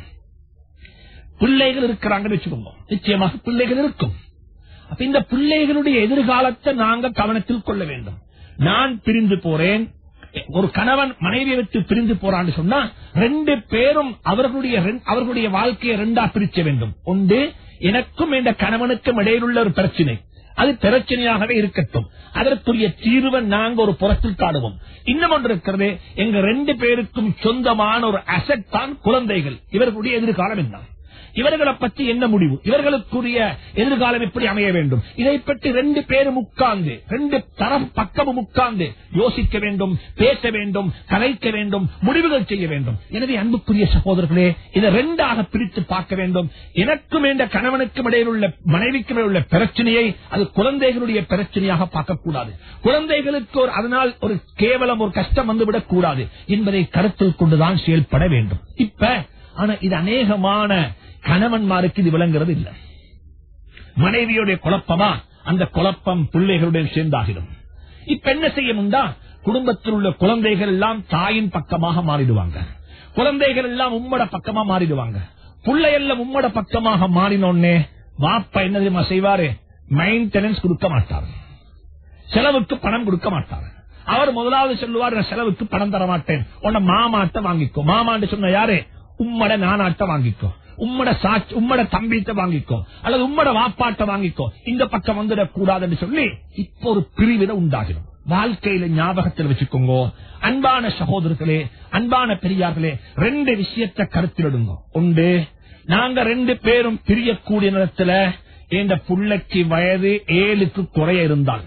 பிள்ளைகள் இருக்கிறாங்கன்னு வச்சுக்கோங்க நிச்சயமாக பிள்ளைகள் இருக்கும் அப்ப இந்த பிள்ளைகளுடைய எதிர்காலத்தை நாங்க கவனத்தில் கொள்ள வேண்டும் நான் பிரிந்து போறேன் ஒரு கணவன் மனைவியை விட்டு பிரிந்து போறான்னு சொன்னா ரெண்டு பேரும் அவர்களுடைய ரெண்- அவர்களுடைய வாழ்க்கையை ரெண்டா பிரிக்க வேண்டும் ஒன்று எனக்கும் இந்த கணவனுக்கும் இடையிலுள்ள ஒரு பிரச்சனை அது பிரச்சனையாகவே இருக்கட்டும் அதற்குரிய தீர்வை நாங்க ஒரு புறத்தில் காடுவோம் இன்னும் ஒன்று இருக்கிறது எங்க ரெண்டு பேருக்கும் சொந்தமான ஒரு அசட் தான் குழந்தைகள் இவர்களுடைய எதிர்காலம் என்ன இவர்களை பற்றி என்ன முடிவு இவர்களுக்குரிய எதிர்காலம் எப்படி அமைய வேண்டும் இதை பற்றி ரெண்டு பேரும் உட்கார்ந்து ரெண்டு தரம் பக்கமும் உட்கார்ந்து யோசிக்க வேண்டும் பேச வேண்டும் கலைக்க வேண்டும் முடிவுகள் செய்ய வேண்டும் எனவே அன்புக்குரிய சகோதரர்களே இதை ரெண்டாக பிரித்து பார்க்க வேண்டும் எனக்கும் என்ற கணவனுக்கும் இடையில் உள்ள மனைவிக்கும் இடையில் உள்ள பிரச்சனையை அது குழந்தைகளுடைய பிரச்சனையாக பார்க்கக்கூடாது குழந்தைகளுக்கு ஒரு அதனால் ஒரு கேவலம் ஒரு கஷ்டம் வந்துவிடக் கூடாது என்பதை கருத்தில் கொண்டுதான் செயல்பட வேண்டும் இப்ப ஆனா இது அநேகமான கணவன்மாருக்கு இது விளங்குறது இல்லை மனைவியுடைய குழப்பமா அந்த குழப்பம் பிள்ளைகளுடைய சேர்ந்தாகிடும் இப்ப என்ன செய்ய முண்டா குடும்பத்தில் உள்ள குழந்தைகள் எல்லாம் தாயின் பக்கமாக மாறிடுவாங்க குழந்தைகள் எல்லாம் உம்மட பக்கமா மாறிடுவாங்க பிள்ளை எல்லாம் உம்மட பக்கமாக மாறினோடனே வாப்பா என்ன தெரியுமா செய்வாரு மெயின்டெனன்ஸ் கொடுக்க மாட்டார் செலவுக்கு பணம் கொடுக்க மாட்டார் அவர் முதலாவது சொல்லுவார் நான் செலவுக்கு பணம் தர மாட்டேன் உன்னை மாமாட்ட வாங்கிக்கோ மாமான்னு சொன்ன யாரு உம்மட நானாட்ட வாங்கிக்கோ உம்மட சாட்சி உம்மட தம்பிட்ட வாங்கிக்கோ அல்லது உம்மட வாப்பாட்ட வாங்கிக்கோ இந்த பக்கம் வந்துடக் கூடாதுன்னு சொல்லி இப்போ ஒரு பிரிவினை உண்டாகிடும் வாழ்க்கையில ஞாபகத்தில் வச்சுக்கோங்க அன்பான சகோதரர்களே அன்பான பெரியார்களே ரெண்டு விஷயத்தை கருத்திலிடுங்க உண்டு நாங்க ரெண்டு பேரும் பிரியக்கூடிய நேரத்துல இந்த புள்ளைக்கு வயது ஏழுக்கு குறைய இருந்தால்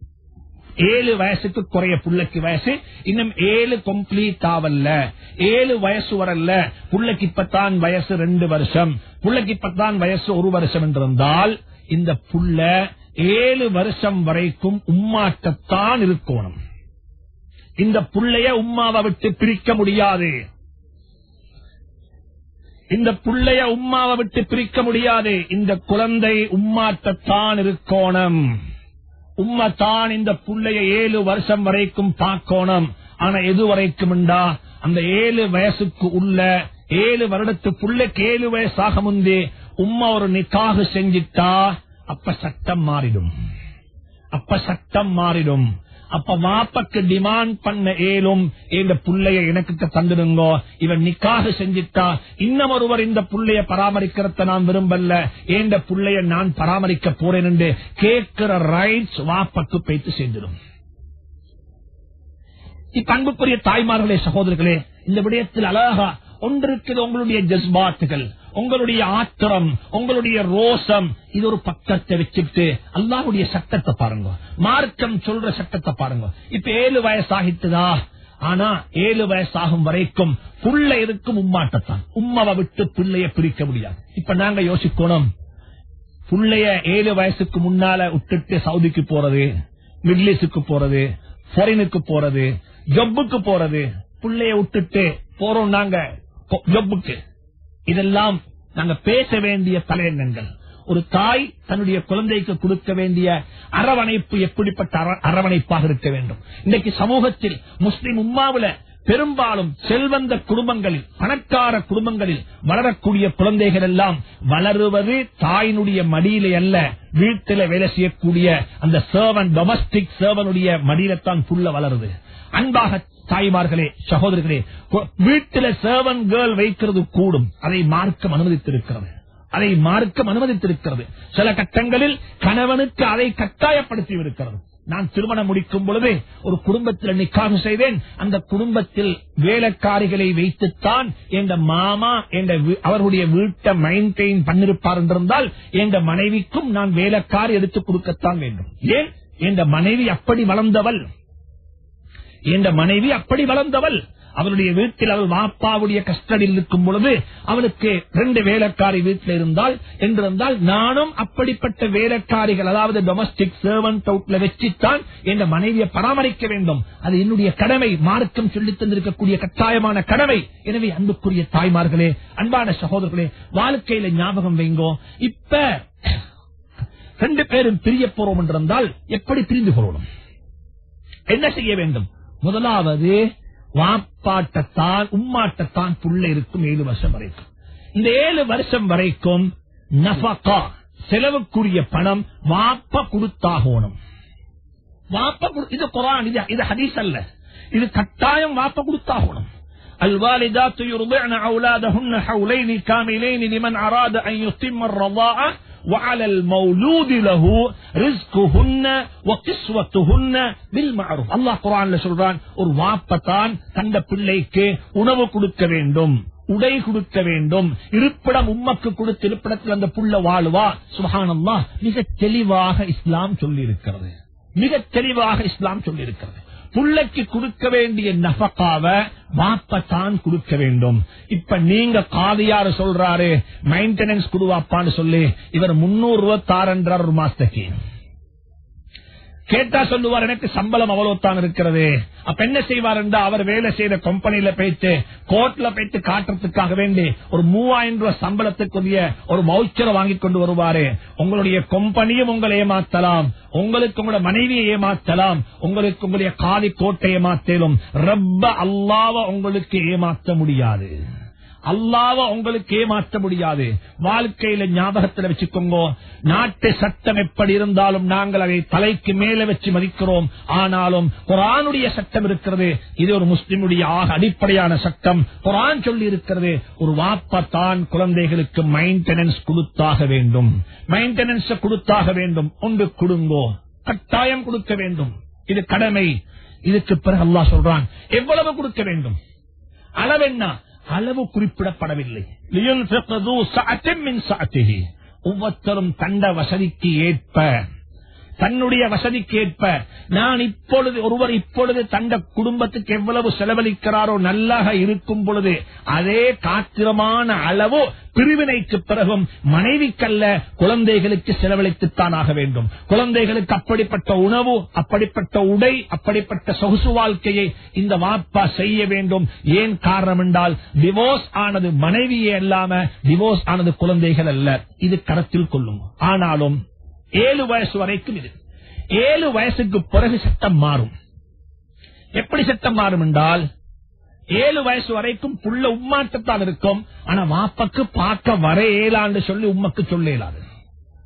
ஏழு வயசுக்கு குறைய புள்ளைக்கு வயசு இன்னும் ஏழு கம்ப்ளீட் ஆவல்ல ஏழு வயசு வரல புள்ளைக்கு இப்பத்தான் வயசு ரெண்டு வருஷம் புள்ளைக்கு இப்பத்தான் வயசு ஒரு வருஷம் என்றிருந்தால் இந்த புள்ள ஏழு வருஷம் வரைக்கும் உம்மாட்டத்தான் இருக்கணும் இந்த புள்ளைய உம்மாவை விட்டு பிரிக்க முடியாது இந்த புள்ளைய உம்மாவை விட்டு பிரிக்க முடியாது இந்த குழந்தை உம்மாட்டத்தான் இருக்கோணும் உம்மை தான் இந்த புள்ளைய ஏழு வருஷம் வரைக்கும் பார்க்கணும் ஆனா எது வரைக்கும் அந்த ஏழு வயசுக்கு உள்ள ஏழு வருடத்து புள்ளைக்கு ஏழு வயசாக முந்தே உம்மா ஒரு நிக்காக செஞ்சிட்டா அப்ப சட்டம் மாறிடும் அப்ப சட்டம் மாறிடும் அப்ப வாப்பக்கு டிமாண்ட் பண்ண ஏலும் இந்த புள்ளைய எனக்கு தந்துடுங்கோ இவன் நிக்காக செஞ்சிட்டா இன்னும் ஒருவர் இந்த புள்ளைய பராமரிக்கிறத நான் விரும்பல ஏண்ட புள்ளைய நான் பராமரிக்க போறேன் என்று கேட்கிற ரைட்ஸ் வாப்பக்கு பேத்து செஞ்சிடும் இப்ப அன்புக்குரிய தாய்மார்களே சகோதரர்களே இந்த விடயத்தில் அழகா ஒன்றிருக்கிறது உங்களுடைய ஜஸ்பாத்துகள் உங்களுடைய ஆத்திரம் உங்களுடைய ரோசம் இது ஒரு பக்கத்தை வச்சுட்டு அல்லாஹ்வுடைய சட்டத்தை பாருங்க மார்க்கம் சொல்ற சட்டத்தை பாருங்க இப்ப ஏழு வயசாகிட்டுதா ஆனா ஏழு வயசாகும் வரைக்கும் புள்ள இருக்கும் உம்மாட்டத்தான் உம்மாவை விட்டு பிள்ளைய பிரிக்க முடியாது இப்ப நாங்க யோசிக்கணும் புள்ளைய ஏழு வயசுக்கு முன்னால விட்டுட்டு சவுதிக்கு போறது மிடில் ஈஸ்டுக்கு போறது ஃபாரினுக்கு போறது ஜப்புக்கு போறது புள்ளைய விட்டுட்டு போறோம் நாங்க பொ- ஜப்புக்கு இதெல்லாம் நாங்க பேச வேண்டிய தலையங்கங்கள் ஒரு தாய் தன்னுடைய குழந்தைக்கு கொடுக்க வேண்டிய அரவணைப்பு எப்படிப்பட்ட அர- அரவணைப்பாக இருக்க வேண்டும் இன்னைக்கு சமூகத்தில் முஸ்லிம் உம்மாவுல பெரும்பாலும் செல்வந்த குடும்பங்களில் பணக்கார குடும்பங்களில் வளரக்கூடிய குழந்தைகள் எல்லாம் வளருவது தாயினுடைய மடியிலே அல்ல வீட்டில வேலை செய்யக்கூடிய அந்த சேவன் டொமஸ்டிக் சேவனுடைய மடியில்தான் புள்ள வளருது அன்பாக தாய்மார்களே சகோதரர்களே கு- வீட்டில சேவன் கேர்ள் வைக்கிறது கூடும் அதை மார்க்கம் அனுமதித்திருக்கிறது அதை மார்க்கம் அனுமதித்திருக்கிறது சில கட்டங்களில் கணவனுக்கு அதை கட்டாயப்படுத்தி இருக்கிறது நான் திருமணம் முடிக்கும் பொழுது ஒரு குடும்பத்தில் நிக்காக செய்தேன் அந்த குடும்பத்தில் வேலைக்காரிகளை வைத்துத்தான் எங்க மாமா எங்க வீ- அவர்களுடைய வீட்டை மெயின்டைன் பண்ணிருப்பார் என்றிருந்தால் எங்க மனைவிக்கும் நான் வேலைக்காரி எடுத்துக் கொடுக்கத்தான் வேண்டும் ஏன் எங்க மனைவி அப்படி வளர்ந்தவள் என்ற மனைவி அப்படி வளர்ந்தவள் அவளுடைய வீட்டில் அவள் வாப்பாவுடைய கஸ்டடியில் இருக்கும் பொழுது அவளுக்கு ரெண்டு வேலைக்காரி வீட்டில் இருந்தால் என்றிருந்தால் நானும் அப்படிப்பட்ட வேலைக்காரிகள் அதாவது டொமஸ்டிக் சர்வன்ட் அவுட்ல வச்சுத்தான் என் மனைவியை பராமரிக்க வேண்டும் அது என்னுடைய கடமை மார்க்கம் சொல்லித் தந்திருக்கக்கூடிய கட்டாயமான கடமை எனவே அன்புக்குரிய தாய்மார்களே அன்பான சகோதரர்களே வாழ்க்கையில ஞாபகம் வைங்கோ இப்ப ரெண்டு பேரும் பிரிய போறோம் என்றிருந்தால் எப்படி பிரிந்து போறோம் என்ன செய்ய வேண்டும் முதலாவது வாப்பாட்டத்தான் உம்மாட்டத்தான் புள்ள இருக்கும் ஏழு வருஷம் வரைக்கும் இந்த ஏழு வருஷம் வரைக்கும் நஃபகா செலவுக்குரிய பணம் வாப்ப கொடுத்தாகணும் வாப்ப குடு- இது குரான் இது இது ஹதீஸ் அல்ல இது கட்டாயம் வாப்ப கொடுத்தாகணும் الوالدات يرضعن أولادهن حولين كاملين لمن أراد أن يتم الرضاعة وعلى المولود له رزقهن وقسوتهن بالمعروف الله قرآن சொல்றான் ஒரு வாப்பத்தான் தந்த பிள்ளைக்கு உணவு கொடுக்க வேண்டும் உடை கொடுக்க வேண்டும் இருப்பிடம் உம்மக்கு கொடுத்து இருப்பிடத்தில் அந்த புள்ள வாழுவா சுபஹானல்லா மிக தெளிவாக இஸ்லாம் சொல்லி இருக்கிறது மிக தெளிவாக இஸ்லாம் சொல்லி இருக்கிறது புள்ளைக்கு கொடுக்க வேண்டிய நபக்காவ வாப்பத்தான் கொடுக்க வேண்டும் இப்ப நீங்க காதியாரு சொல்றாரு மெயின்டெனன்ஸ் குடுவாப்பான்னு சொல்லி இவர் முன்னூறு ரூபாய் தாரன்றார் ஒரு மாசத்துக்கு கேட்டா சொல்லுவார் எனக்கு சம்பளம் அவ்வளவுதான் இருக்கிறது அப்ப என்ன செய்வார் என்றா அவர் வேலை செய்த கம்பெனியில போயிட்டு கோர்ட்ல போயிட்டு காட்டுறதுக்காக வேண்டி ஒரு மூவாயிரம் ரூபாய் சம்பளத்துக்குரிய ஒரு மௌச்சரை வாங்கி கொண்டு வருவாரு உங்களுடைய கம்பெனியும் உங்களை ஏமாத்தலாம் உங்களுக்கு உங்களோட மனைவியை ஏமாத்தலாம் உங்களுக்கு உங்களுடைய காதி கோட்டை ஏமாத்தலும் ரப்ப அல்லாவ உங்களுக்கு ஏமாத்த முடியாது அல்லாவ உங்களுக்கு ஏமாற்ற முடியாது வாழ்க்கையில ஞாபகத்தில் வச்சுக்கோங்க நாட்டு சட்டம் எப்படி இருந்தாலும் நாங்கள் அதை தலைக்கு மேல வச்சு மதிக்கிறோம் ஆனாலும் குரானுடைய சட்டம் இருக்கிறது இது ஒரு முஸ்லிமுடைய ஆக அடிப்படையான சட்டம் குரான் சொல்லி இருக்கிறது ஒரு வாப்பா தான் குழந்தைகளுக்கு மெயின்டெனன்ஸ் கொடுத்தாக வேண்டும் மெயின்டெனன்ஸ் கொடுத்தாக வேண்டும் ஒன்று கொடுங்கோ கட்டாயம் கொடுக்க வேண்டும் இது கடமை இதுக்கு பிறகு அல்லாஹ் சொல்றான் எவ்வளவு கொடுக்க வேண்டும் அளவென்ன அளவு குறிப்பிடப்படவில்லை லியுன்ஃபிக்து சஅத்தின் மின் சஅத்திஹி. ஒவ்வொருத்தரும் தண்ட வசதிக்கு ஏற்ப தன்னுடைய வசதிக்கு ஏற்ப நான் இப்பொழுது ஒருவர் இப்பொழுது தந்த குடும்பத்துக்கு எவ்வளவு செலவழிக்கிறாரோ நல்லாக இருக்கும் பொழுது அதே காத்திரமான அளவு பிரிவினைக்கு பிறகும் மனைவிக்கல்ல குழந்தைகளுக்கு செலவழித்துத்தான் ஆக வேண்டும் குழந்தைகளுக்கு அப்படிப்பட்ட உணவு அப்படிப்பட்ட உடை அப்படிப்பட்ட சொகுசு வாழ்க்கையை இந்த வாப்பா செய்ய வேண்டும் ஏன் காரணம் என்றால் டிவோர்ஸ் ஆனது மனைவியே அல்லாம டிவோர்ஸ் ஆனது குழந்தைகள் அல்ல இது கருத்தில் கொள்ளும் ஆனாலும் ஏழு வயசு வரைக்கும் இது ஏழு வயசுக்கு பிறகு சட்டம் மாறும் எப்படி சட்டம் மாறும் என்றால் ஏழு வயசு வரைக்கும் புள்ள உம்மாட்டத்தான் இருக்கும் ஆனா வாப்பக்கு பார்க்க வர ஏழாண்டு சொல்லி உம்மக்கு சொல்ல இயலாது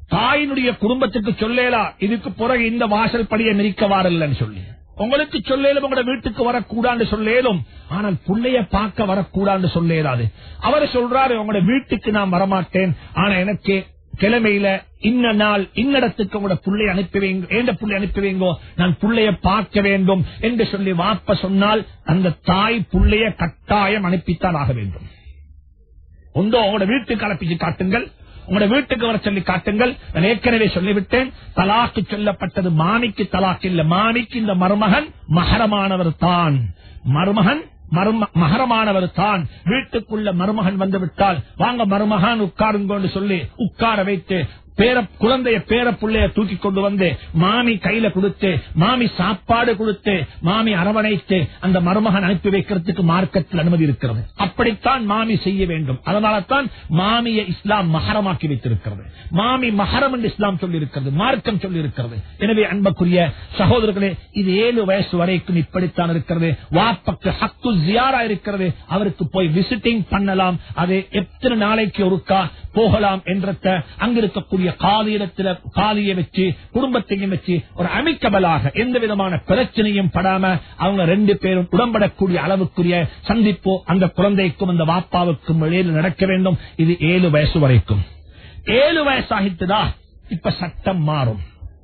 தாயினுடைய குடும்பத்துக்கு சொல்லேலா இதுக்கு பிறகு இந்த வாசல் படியை மிதிக்க வாரல்லன்னு சொல்லி உங்களுக்கு சொல்லேலும் உங்களோட வீட்டுக்கு வரக்கூடாது சொல்லேலும் ஆனால் புள்ளைய பார்க்க வரக்கூடாது சொல்லேடாது அவர் சொல்றாரு உங்களோட வீட்டுக்கு நான் வரமாட்டேன் ஆனா எனக்கு கிழமையில இன்ன நாள் இன்னடத்துக்கு உங்களோட புள்ளை அனுப்பி வைங்க ஏண்ட புள்ளை அனுப்பி வைங்கோ நான் புள்ளைய பார்க்க வேண்டும் என்று சொல்லி வாப்ப சொன்னால் அந்த தாய் புள்ளைய கட்டாயம் அனுப்பித்தான் ஆக வேண்டும் ஒன்றோ உங்களோட வீட்டுக்கு அனுப்பிச்சு காட்டுங்கள் உங்களோட வீட்டுக்கு வர சொல்லி காட்டுங்கள் நான் ஏற்கனவே சொல்லிவிட்டேன் தலாக்கு சொல்லப்பட்டது மாமிக்கு தலாக்கு இல்ல மாமிக்கு இந்த மருமகன் மகரமானவர் தான் மருமகன் மரும- மகரமானவர் தான் வீட்டுக்குள்ள மருமகன் வந்து விட்டால் வாங்க மருமகன் உட்காருங்கன்னு சொல்லி உட்கார வைத்து பேர குழந்தைய பேர புள்ளைய தூக்கி கொண்டு வந்து மாமி கையில கொடுத்து மாமி சாப்பாடு கொடுத்து மாமி அரவணைத்து அந்த மருமகன் அனுப்பி வைக்கிறதுக்கு மார்க்கத்தில் அனுமதி இருக்கிறது அப்படித்தான் மாமி செய்ய வேண்டும் அதனால தான் மாமியை இஸ்லாம் மகரமாக்கி வைத்திருக்கிறது மாமி மகரம் என்று இஸ்லாம் சொல்லி இருக்கிறது மார்க்கம் சொல்லி இருக்கிறது எனவே அன்பக்குரிய சகோதரர்களே இது ஏழு வயசு வரைக்கும் இப்படித்தான் இருக்கிறது வாப்பக்கு ஹக்கு ஜியாரா இருக்கிறது அவருக்கு போய் விசிட்டிங் பண்ணலாம் அது எத்தனை நாளைக்கு ஒருக்கா போகலாம் என்ற அங்கிருக்கக்கூடிய காலியிடத்துல காலியை வச்சு குடும்பத்தையும் வச்சு ஒரு அமைக்கபலாக எந்த விதமான பிரச்சனையும் படாம அவங்க ரெண்டு பேரும் உடம்படக்கூடிய அளவுக்குரிய சந்திப்போ அந்த குழந்தைக்கும் அந்த வாப்பாவுக்கும் இடையில் நடக்க வேண்டும் இது ஏழு வயசு வரைக்கும் ஏழு வயசாகிட்டுதா இப்ப சட்டம் மாறும்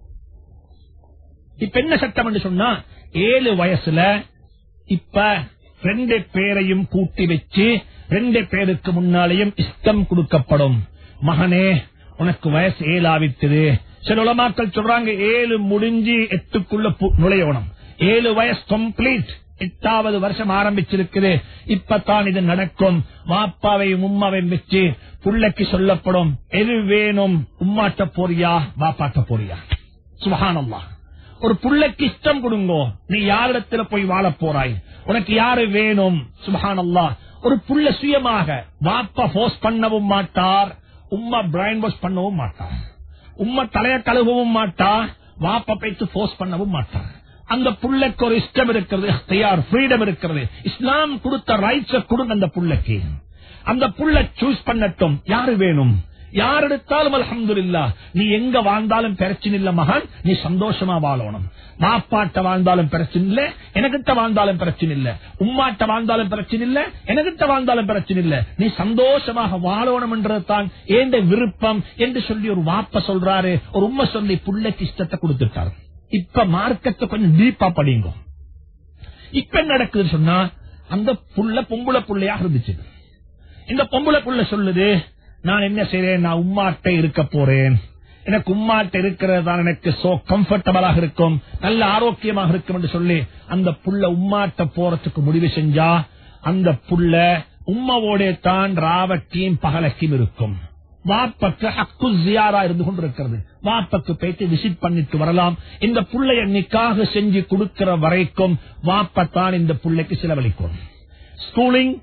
இப்ப என்ன சட்டம் என்று சொன்னா ஏழு வயசுல இப்ப ரெண்டு பேரையும் கூட்டி வச்சு ரெண்டு பேருக்கு முன்னாலேயும் இஷ்டம் கொடுக்கப்படும் மகனே உனக்கு வயசு ஏழாவிட்டது சில உலமாக்கள் சொல்றாங்க ஏழு முடிஞ்சு எட்டுக்குள்ள பு- நுழையணும் ஏழு வயசு கம்ப்ளீட் எட்டாவது வருஷம் ஆரம்பிச்சிருக்குது இப்பதான் இது நடக்கும் வாப்பாவையும் உம்மாவையும் வச்சு புள்ளைக்கு சொல்லப்படும் எது வேணும் உம்மாட்ட போறியா வாப்பாட்ட போறியா சுபஹானல்லா ஒரு புள்ளைக்கு இஷ்டம் கொடுங்கோ நீ யாரிடத்துல போய் வாழ போறாய் உனக்கு யாரு வேணும் சுபஹானல்லா ஒரு புள்ள சுயமாக வாப்பா போஸ்ட் பண்ணவும் மாட்டார் உம்மா பிரைன் வாஷ் பண்ணவும் மாட்டார் உம்மா தலைய கழுவவும் மாட்டா வாப்பா பேச்சு போர்ஸ் பண்ணவும் மாட்டார் அந்த புள்ளைக்கு ஒரு இஷ்டம் இருக்கிறது தயார் ஃப்ரீடம் இருக்கிறது இஸ்லாம் கொடுத்த ரைட்ஸ் கொடுங்க அந்த புள்ளைக்கு அந்த புள்ள சூஸ் பண்ணட்டும் யாரு வேணும் யார் எடுத்தாலும் அல்ஹம்துலில்லா நீ எங்க வாழ்ந்தாலும் பிரச்சனை இல்ல மகன் நீ சந்தோஷமா வாழணும் மாப்பாட்ட வாழ்ந்தாலும் பிரச்சனை இல்ல எனக்கிட்ட வாழ்ந்தாலும் பிரச்சனை இல்ல உம்மாட்ட வாழ்ந்தாலும் பிரச்சனை இல்ல எனக்கிட்ட வாழ்ந்தாலும் பிரச்சனை இல்ல நீ சந்தோஷமாக வாழணும் என்றதுதான் ஏண்ட விருப்பம் என்று சொல்லி ஒரு வாப்ப சொல்றாரு ஒரு உண்மை சொல்லி புள்ளைக்கு இஷ்டத்தை கொடுத்துட்டாரு இப்ப மார்க்கத்தை கொஞ்சம் டீப்பா படிங்க இப்ப என்ன நடக்குதுன்னு சொன்னா அந்த புள்ள பொம்புள புள்ளையாக இருந்துச்சு இந்த பொம்பளை புள்ள சொல்லுது நான் என்ன செய்றேன் நான் உம்மாட்ட இருக்க போறேன் எனக்கு உம்மாட்ட இருக்கிறது தான் எனக்கு சோ கம்ஃபர்டபுளாக இருக்கும் நல்ல ஆரோக்கியமாக இருக்கும் என்று சொல்லி அந்த புள்ள உம்மாட்ட போறதுக்கு முடிவு செஞ்சா அந்த புள்ள உம்மாவோட தான் ராவட்டியும் பகலக்கும் இருக்கும் வாப்பக்கு ஹக்கு ஜியாரா இருந்து கொண்டிருக்கிறது வாப்பக்கு போயிட்டு விசிட் பண்ணிட்டு வரலாம் இந்த புள்ளைய நிக்காக செஞ்சு கொடுக்கிற வரைக்கும் வாப்பத்தான் இந்த புள்ளைக்கு செலவழிக்கும் ஸ்கூலிங்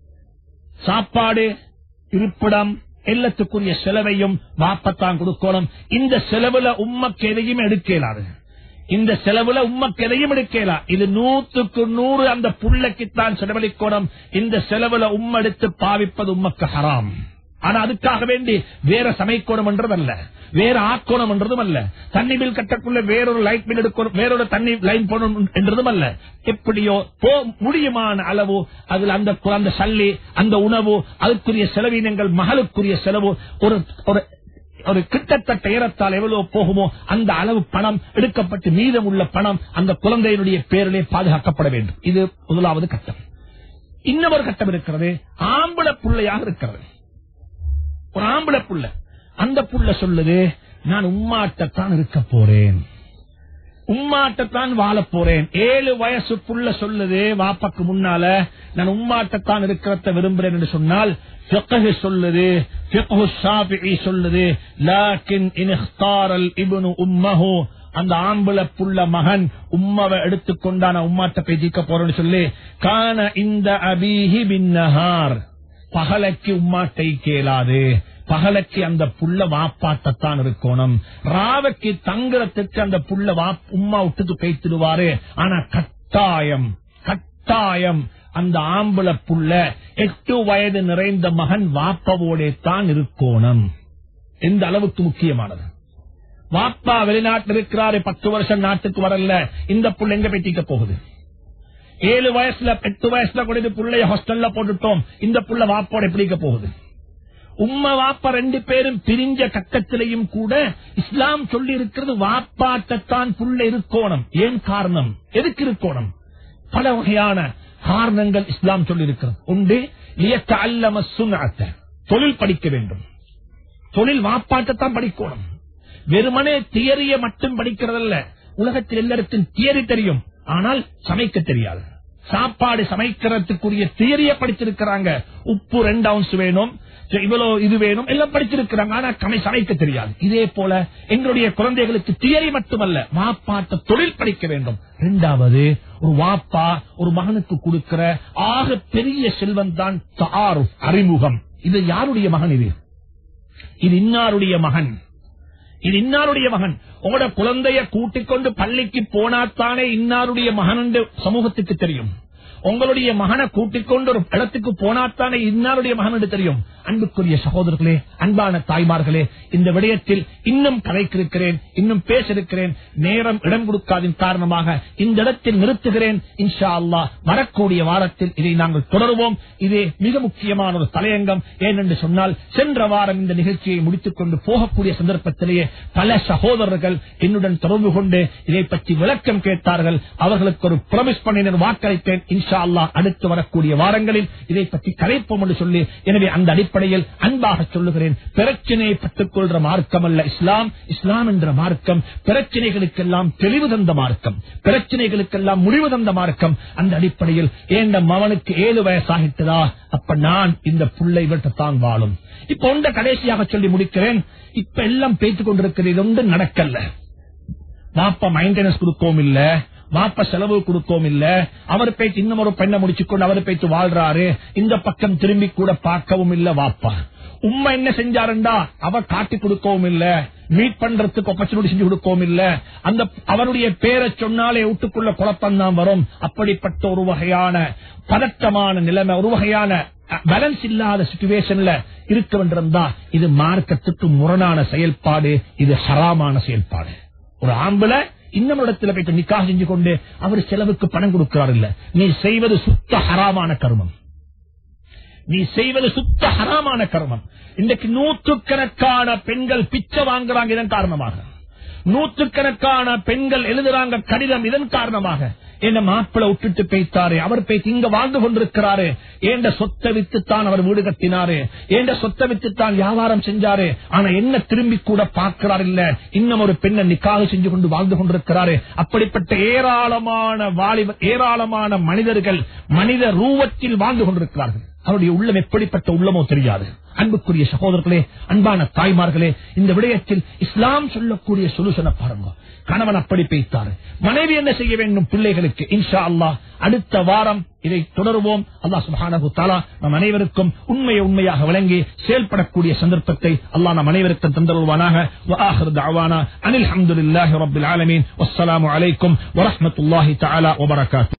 சாப்பாடு இருப்பிடம் எல்லாத்துக்குரிய செலவையும் வாப்பத்தான் கொடுக்கணும் இந்த செலவுல உம்மக்கு எதையும் எடுக்க இயலாது இந்த செலவுல உம்மக்கு எதையும் எடுக்கலா இது நூத்துக்கு நூறு அந்த புள்ளைக்குத்தான் செலவழிக்கணும் இந்த செலவுல உம்ம எடுத்து பாவிப்பது உம்மக்கு ஹராம் ஆனா அதுக்காக வேண்டி வேற சமைக்கணும் என்றதல்ல வேற ஆக்கணும் என்றதும் அல்ல தண்ணி பில் கட்டக்குள்ள வேறொரு லைட் பில் எடுக்கணும் வேறொரு தண்ணி லைன் போடணும் என்றதும் அல்ல எப்படியோ போ முடியுமான அளவு அதுல அந்த அந்த சல்லி அந்த உணவு அதுக்குரிய செலவினங்கள் மகளுக்குரிய செலவு ஒரு ஒரு ஒரு கிட்டத்தட்ட ஏறத்தால் எவ்வளவு போகுமோ அந்த அளவு பணம் எடுக்கப்பட்டு மீதம் உள்ள பணம் அந்த குழந்தையினுடைய பேரிலே பாதுகாக்கப்பட வேண்டும் இது முதலாவது கட்டம் இன்னொரு கட்டம் இருக்கிறது ஆம்பளை புள்ளையாக இருக்கிறது ஒரு ஆம்பளை புள்ள அந்த புள்ள சொல்லுது நான் உம்மாட்டத்தான் இருக்க போறேன் உம்மாட்டத்தான் வாழ போறேன் ஏழு வயசு புள்ள சொல்லுது வாப்பாக்கு முன்னால நான் உம்மாட்டத்தான் இருக்கிறத விரும்புறேன் என்று சொன்னால் ஃபிக்ஹ் சொல்லுது ஃபிக்ஹு ஷாஃபிஈ சொல்லுது லாக்கின் இன் இக்தாரல் இப்னு உம்மஹு அந்த ஆம்பளை புள்ள மகன் உம்மவை எடுத்துக்கொண்டா நான் உம்மாட்ட பேசிக்க போறேன்னு சொல்லி கான இந்த அபீஹி பின்னஹார் பகலைக்கு உம்மாட்டை கேளாது பகலைக்கு அந்த புள்ள வாப்பாட்டத்தான் இருக்கணும் ராவைக்கு தங்குறதுக்கு அந்த புள்ள வாப் உம்மா விட்டுட்டு பேசிடுவாரு ஆனா கட்டாயம் கட்டாயம் அந்த ஆம்பளை புள்ள எட்டு வயது நிறைந்த மகன் வாப்பவோடே தான் இருக்கணும் எந்த அளவுக்கு முக்கியமானது வாப்பா வெளிநாட்டில் இருக்கிறாரு பத்து வருஷம் நாட்டுக்கு வரல இந்த புள்ள எங்க பெட்டிக்க போகுது ஏழு வயசுல எட்டு வயசுல கூட புள்ளைய ஹாஸ்டல்ல போட்டுட்டோம் இந்த புள்ள வாப்போட எப்படிக்க போகுது உம்மா வாப்பா ரெண்டு பேரும் பிரிஞ்ச கட்டத்திலையும் கூட இஸ்லாம் சொல்லி இருக்கிறது வாப்பாட்டத்தான் புள்ள இருக்கோணம் ஏன் காரணம் எதுக்கு இருக்கோணம் பல வகையான காரணங்கள் இஸ்லாம் சொல்லி இருக்கிறது உண்டு லியத்த அல்லம சுண்ணாத்த தொழில் படிக்க வேண்டும் தொழில் வாப்பாட்டத்தான் படிக்கணும் வெறுமனே தியரிய மட்டும் படிக்கிறதல்ல உலகத்தில் எல்லாருக்கும் தியரி தெரியும் ஆனால் சமைக்க தெரியாது சாப்பாடு சமைக்கிறதுக்குரிய தியரிய படிச்சிருக்கிறாங்க உப்பு ரெண்டு அவுன்ஸ் வேணும் இவ்வளவு இது வேணும் எல்லாம் படிச்சிருக்கிறாங்க ஆனா கமை சமைக்க தெரியாது இதே போல எங்களுடைய குழந்தைகளுக்கு தியரி மட்டுமல்ல வாப்பாட்ட தொழில் படிக்க வேண்டும் இரண்டாவது ஒரு வாப்பா ஒரு மகனுக்கு கொடுக்கிற ஆக பெரிய செல்வம் தான் தாருஃப், அறிமுகம் இது யாருடைய மகன் இது இது இன்னாருடைய மகன் இது இன்னாருடைய மகன் உங்களோட குழந்தைய கூட்டிக் கொண்டு பள்ளிக்கு போனாத்தானே இன்னாருடைய மகன் என்று சமூகத்துக்கு தெரியும் உங்களுடைய மகனை கூட்டிக் கொண்டு ஒரு இடத்துக்கு போனாத்தானே இன்னாருடைய மகன் என்று தெரியும் அன்புக்குரிய சகோதரர்களே அன்பான தாய்மார்களே இந்த விடயத்தில் இன்னும் கலைக்கிருக்கிறேன் இன்னும் பேச இருக்கிறேன் நேரம் இடம் கொடுக்காதின் காரணமாக இந்த இடத்தில் நிறுத்துகிறேன் இன்ஷா அல்லாஹ் வரக்கூடிய வாரத்தில் இதை நாங்கள் தொடருவோம் இது மிக முக்கியமான ஒரு தலையங்கம் ஏனென்று சொன்னால் சென்ற வாரம் இந்த நிகழ்ச்சியை முடித்துக் கொண்டு போகக்கூடிய சந்தர்ப்பத்திலேயே பல சகோதரர்கள் என்னுடன் தொடர்பு கொண்டு இதை பற்றி விளக்கம் கேட்டார்கள் அவர்களுக்கு ஒரு பிரமிஸ் பண்ணினர் வாக்களித்தேன் இன்ஷா அல்லாஹ் அடுத்து வரக்கூடிய வாரங்களில் இதை பற்றி கலைப்போம் என்று சொல்லி எனவே அந்த அடிப்படையில் அன்பாக சொல்லுகிறேன் பிரச்சனையை பட்டுக் கொள்ற மார்க்கம் அல்ல இஸ்லாம் இஸ்லாம் என்ற மார்க்கம் பிரச்சனைகளுக்கெல்லாம் தெளிவு தந்த மார்க்கம் பிரச்சனைகளுக்கெல்லாம் முடிவு தந்த மார்க்கம் அந்த அடிப்படையில் ஏண்ட மவனுக்கு ஏழு வயசாகிட்டதா அப்ப நான் இந்த புள்ளை விட்டுத்தான் வாழும் இப்ப ஒன்ற கடைசியாக சொல்லி முடிக்கிறேன் இப்ப எல்லாம் பேசிக் கொண்டிருக்கிறது ஒன்று நடக்கல வாப்பா மைண்டனன்ஸ் கொடுக்கவும் இல்ல வாப்ப செலவு கொடுக்கவும் இல்ல அவர் பேச்சு இன்னும் ஒரு பெண்ணை முடிச்சுக்கொண்டு அவர் பேச்சு வாழ்றாரு இந்த பக்கம் திரும்பி கூட பார்க்கவும் இல்ல வாப்பா உண்மை என்ன செஞ்சாருண்டா அவர் காட்டி கொடுக்கவும் இல்ல மீட் பண்றதுக்கு ஆப்பர்ச்சுனிட்டி செஞ்சு கொடுக்கவும் இல்ல அந்த அவருடைய பேரை சொன்னாலே வீட்டுக்குள்ள குழப்பம் தான் வரும் அப்படிப்பட்ட ஒரு வகையான பதட்டமான நிலைமை ஒரு வகையான பேலன்ஸ் இல்லாத சுச்சுவேஷன்ல இருக்க வேண்டியிருந்தா இது மார்க்கத்துக்கு முரணான செயல்பாடு இது ஹராமான செயல்பாடு ஒரு ஆம்பளை இன்னும் இடத்துல போயிட்டு நிக்காக செஞ்சு கொண்டு அவர் செலவுக்கு பணம் கொடுக்கிறார் இல்ல நீ செய்வது சுத்த ஹராமான கர்மம் நீ செய்வது சுத்த ஹராமான கர்மம் இன்றைக்கு நூற்றுக்கணக்கான பெண்கள் பிச்சை வாங்குறாங்க இதன் காரணமாக நூற்றுக்கணக்கான பெண்கள் எழுதுறாங்க கடிதம் இதன் காரணமாக என்ன மாப்பிள விட்டுட்டு பேய்த்தாரு அவர் பேய் இங்க வாழ்ந்து கொண்டிருக்கிறாரு ஏண்ட சொத்தை வித்துத்தான் அவர் வீடு கட்டினாரு ஏண்ட சொத்தை வித்துத்தான் வியாபாரம் செஞ்சாரு ஆனா என்ன திரும்பி கூட பார்க்கிறார் இல்ல இன்னும் ஒரு பெண்ணை நிக்காக செஞ்சு கொண்டு வாழ்ந்து கொண்டிருக்கிறாரு அப்படிப்பட்ட ஏராளமான வாலிப ஏராளமான மனிதர்கள் மனித ரூபத்தில் வாழ்ந்து கொண்டிருக்கிறார்கள் அவருடைய உள்ளம் எப்படிப்பட்ட உள்ளமோ தெரியாது அன்புக்குரிய சகோதரர்களே அன்பான தாய்மார்களே இந்த விடயத்தில் இஸ்லாம் சொல்லக்கூடிய சொல்யூஷனை பாருங்க கணவன் அப்படி பேய்த்தாரு மனைவி என்ன செய்ய வேண்டும் பிள்ளைகளுக்கு இன்ஷா அல்லாஹ் அடுத்த வாரம் இதை தொடருவோம் அல்லாஹ் சுப்ஹானஹு தஆலா நம் அனைவருக்கும் உண்மையை உண்மையாக விளங்கி செயல்படக்கூடிய சந்தர்ப்பத்தை அல்லாஹ் நம் அனைவருக்கும் தந்தருவானாக வஆஹிர் தஅவானா அனில் ஹம்துலில்லாஹி ரப்பில் ஆலமீன் வஸ்ஸலாமு அலைக்கும் வரஹ்மத்துல்லாஹி தஆலா வபரகாத்துஹு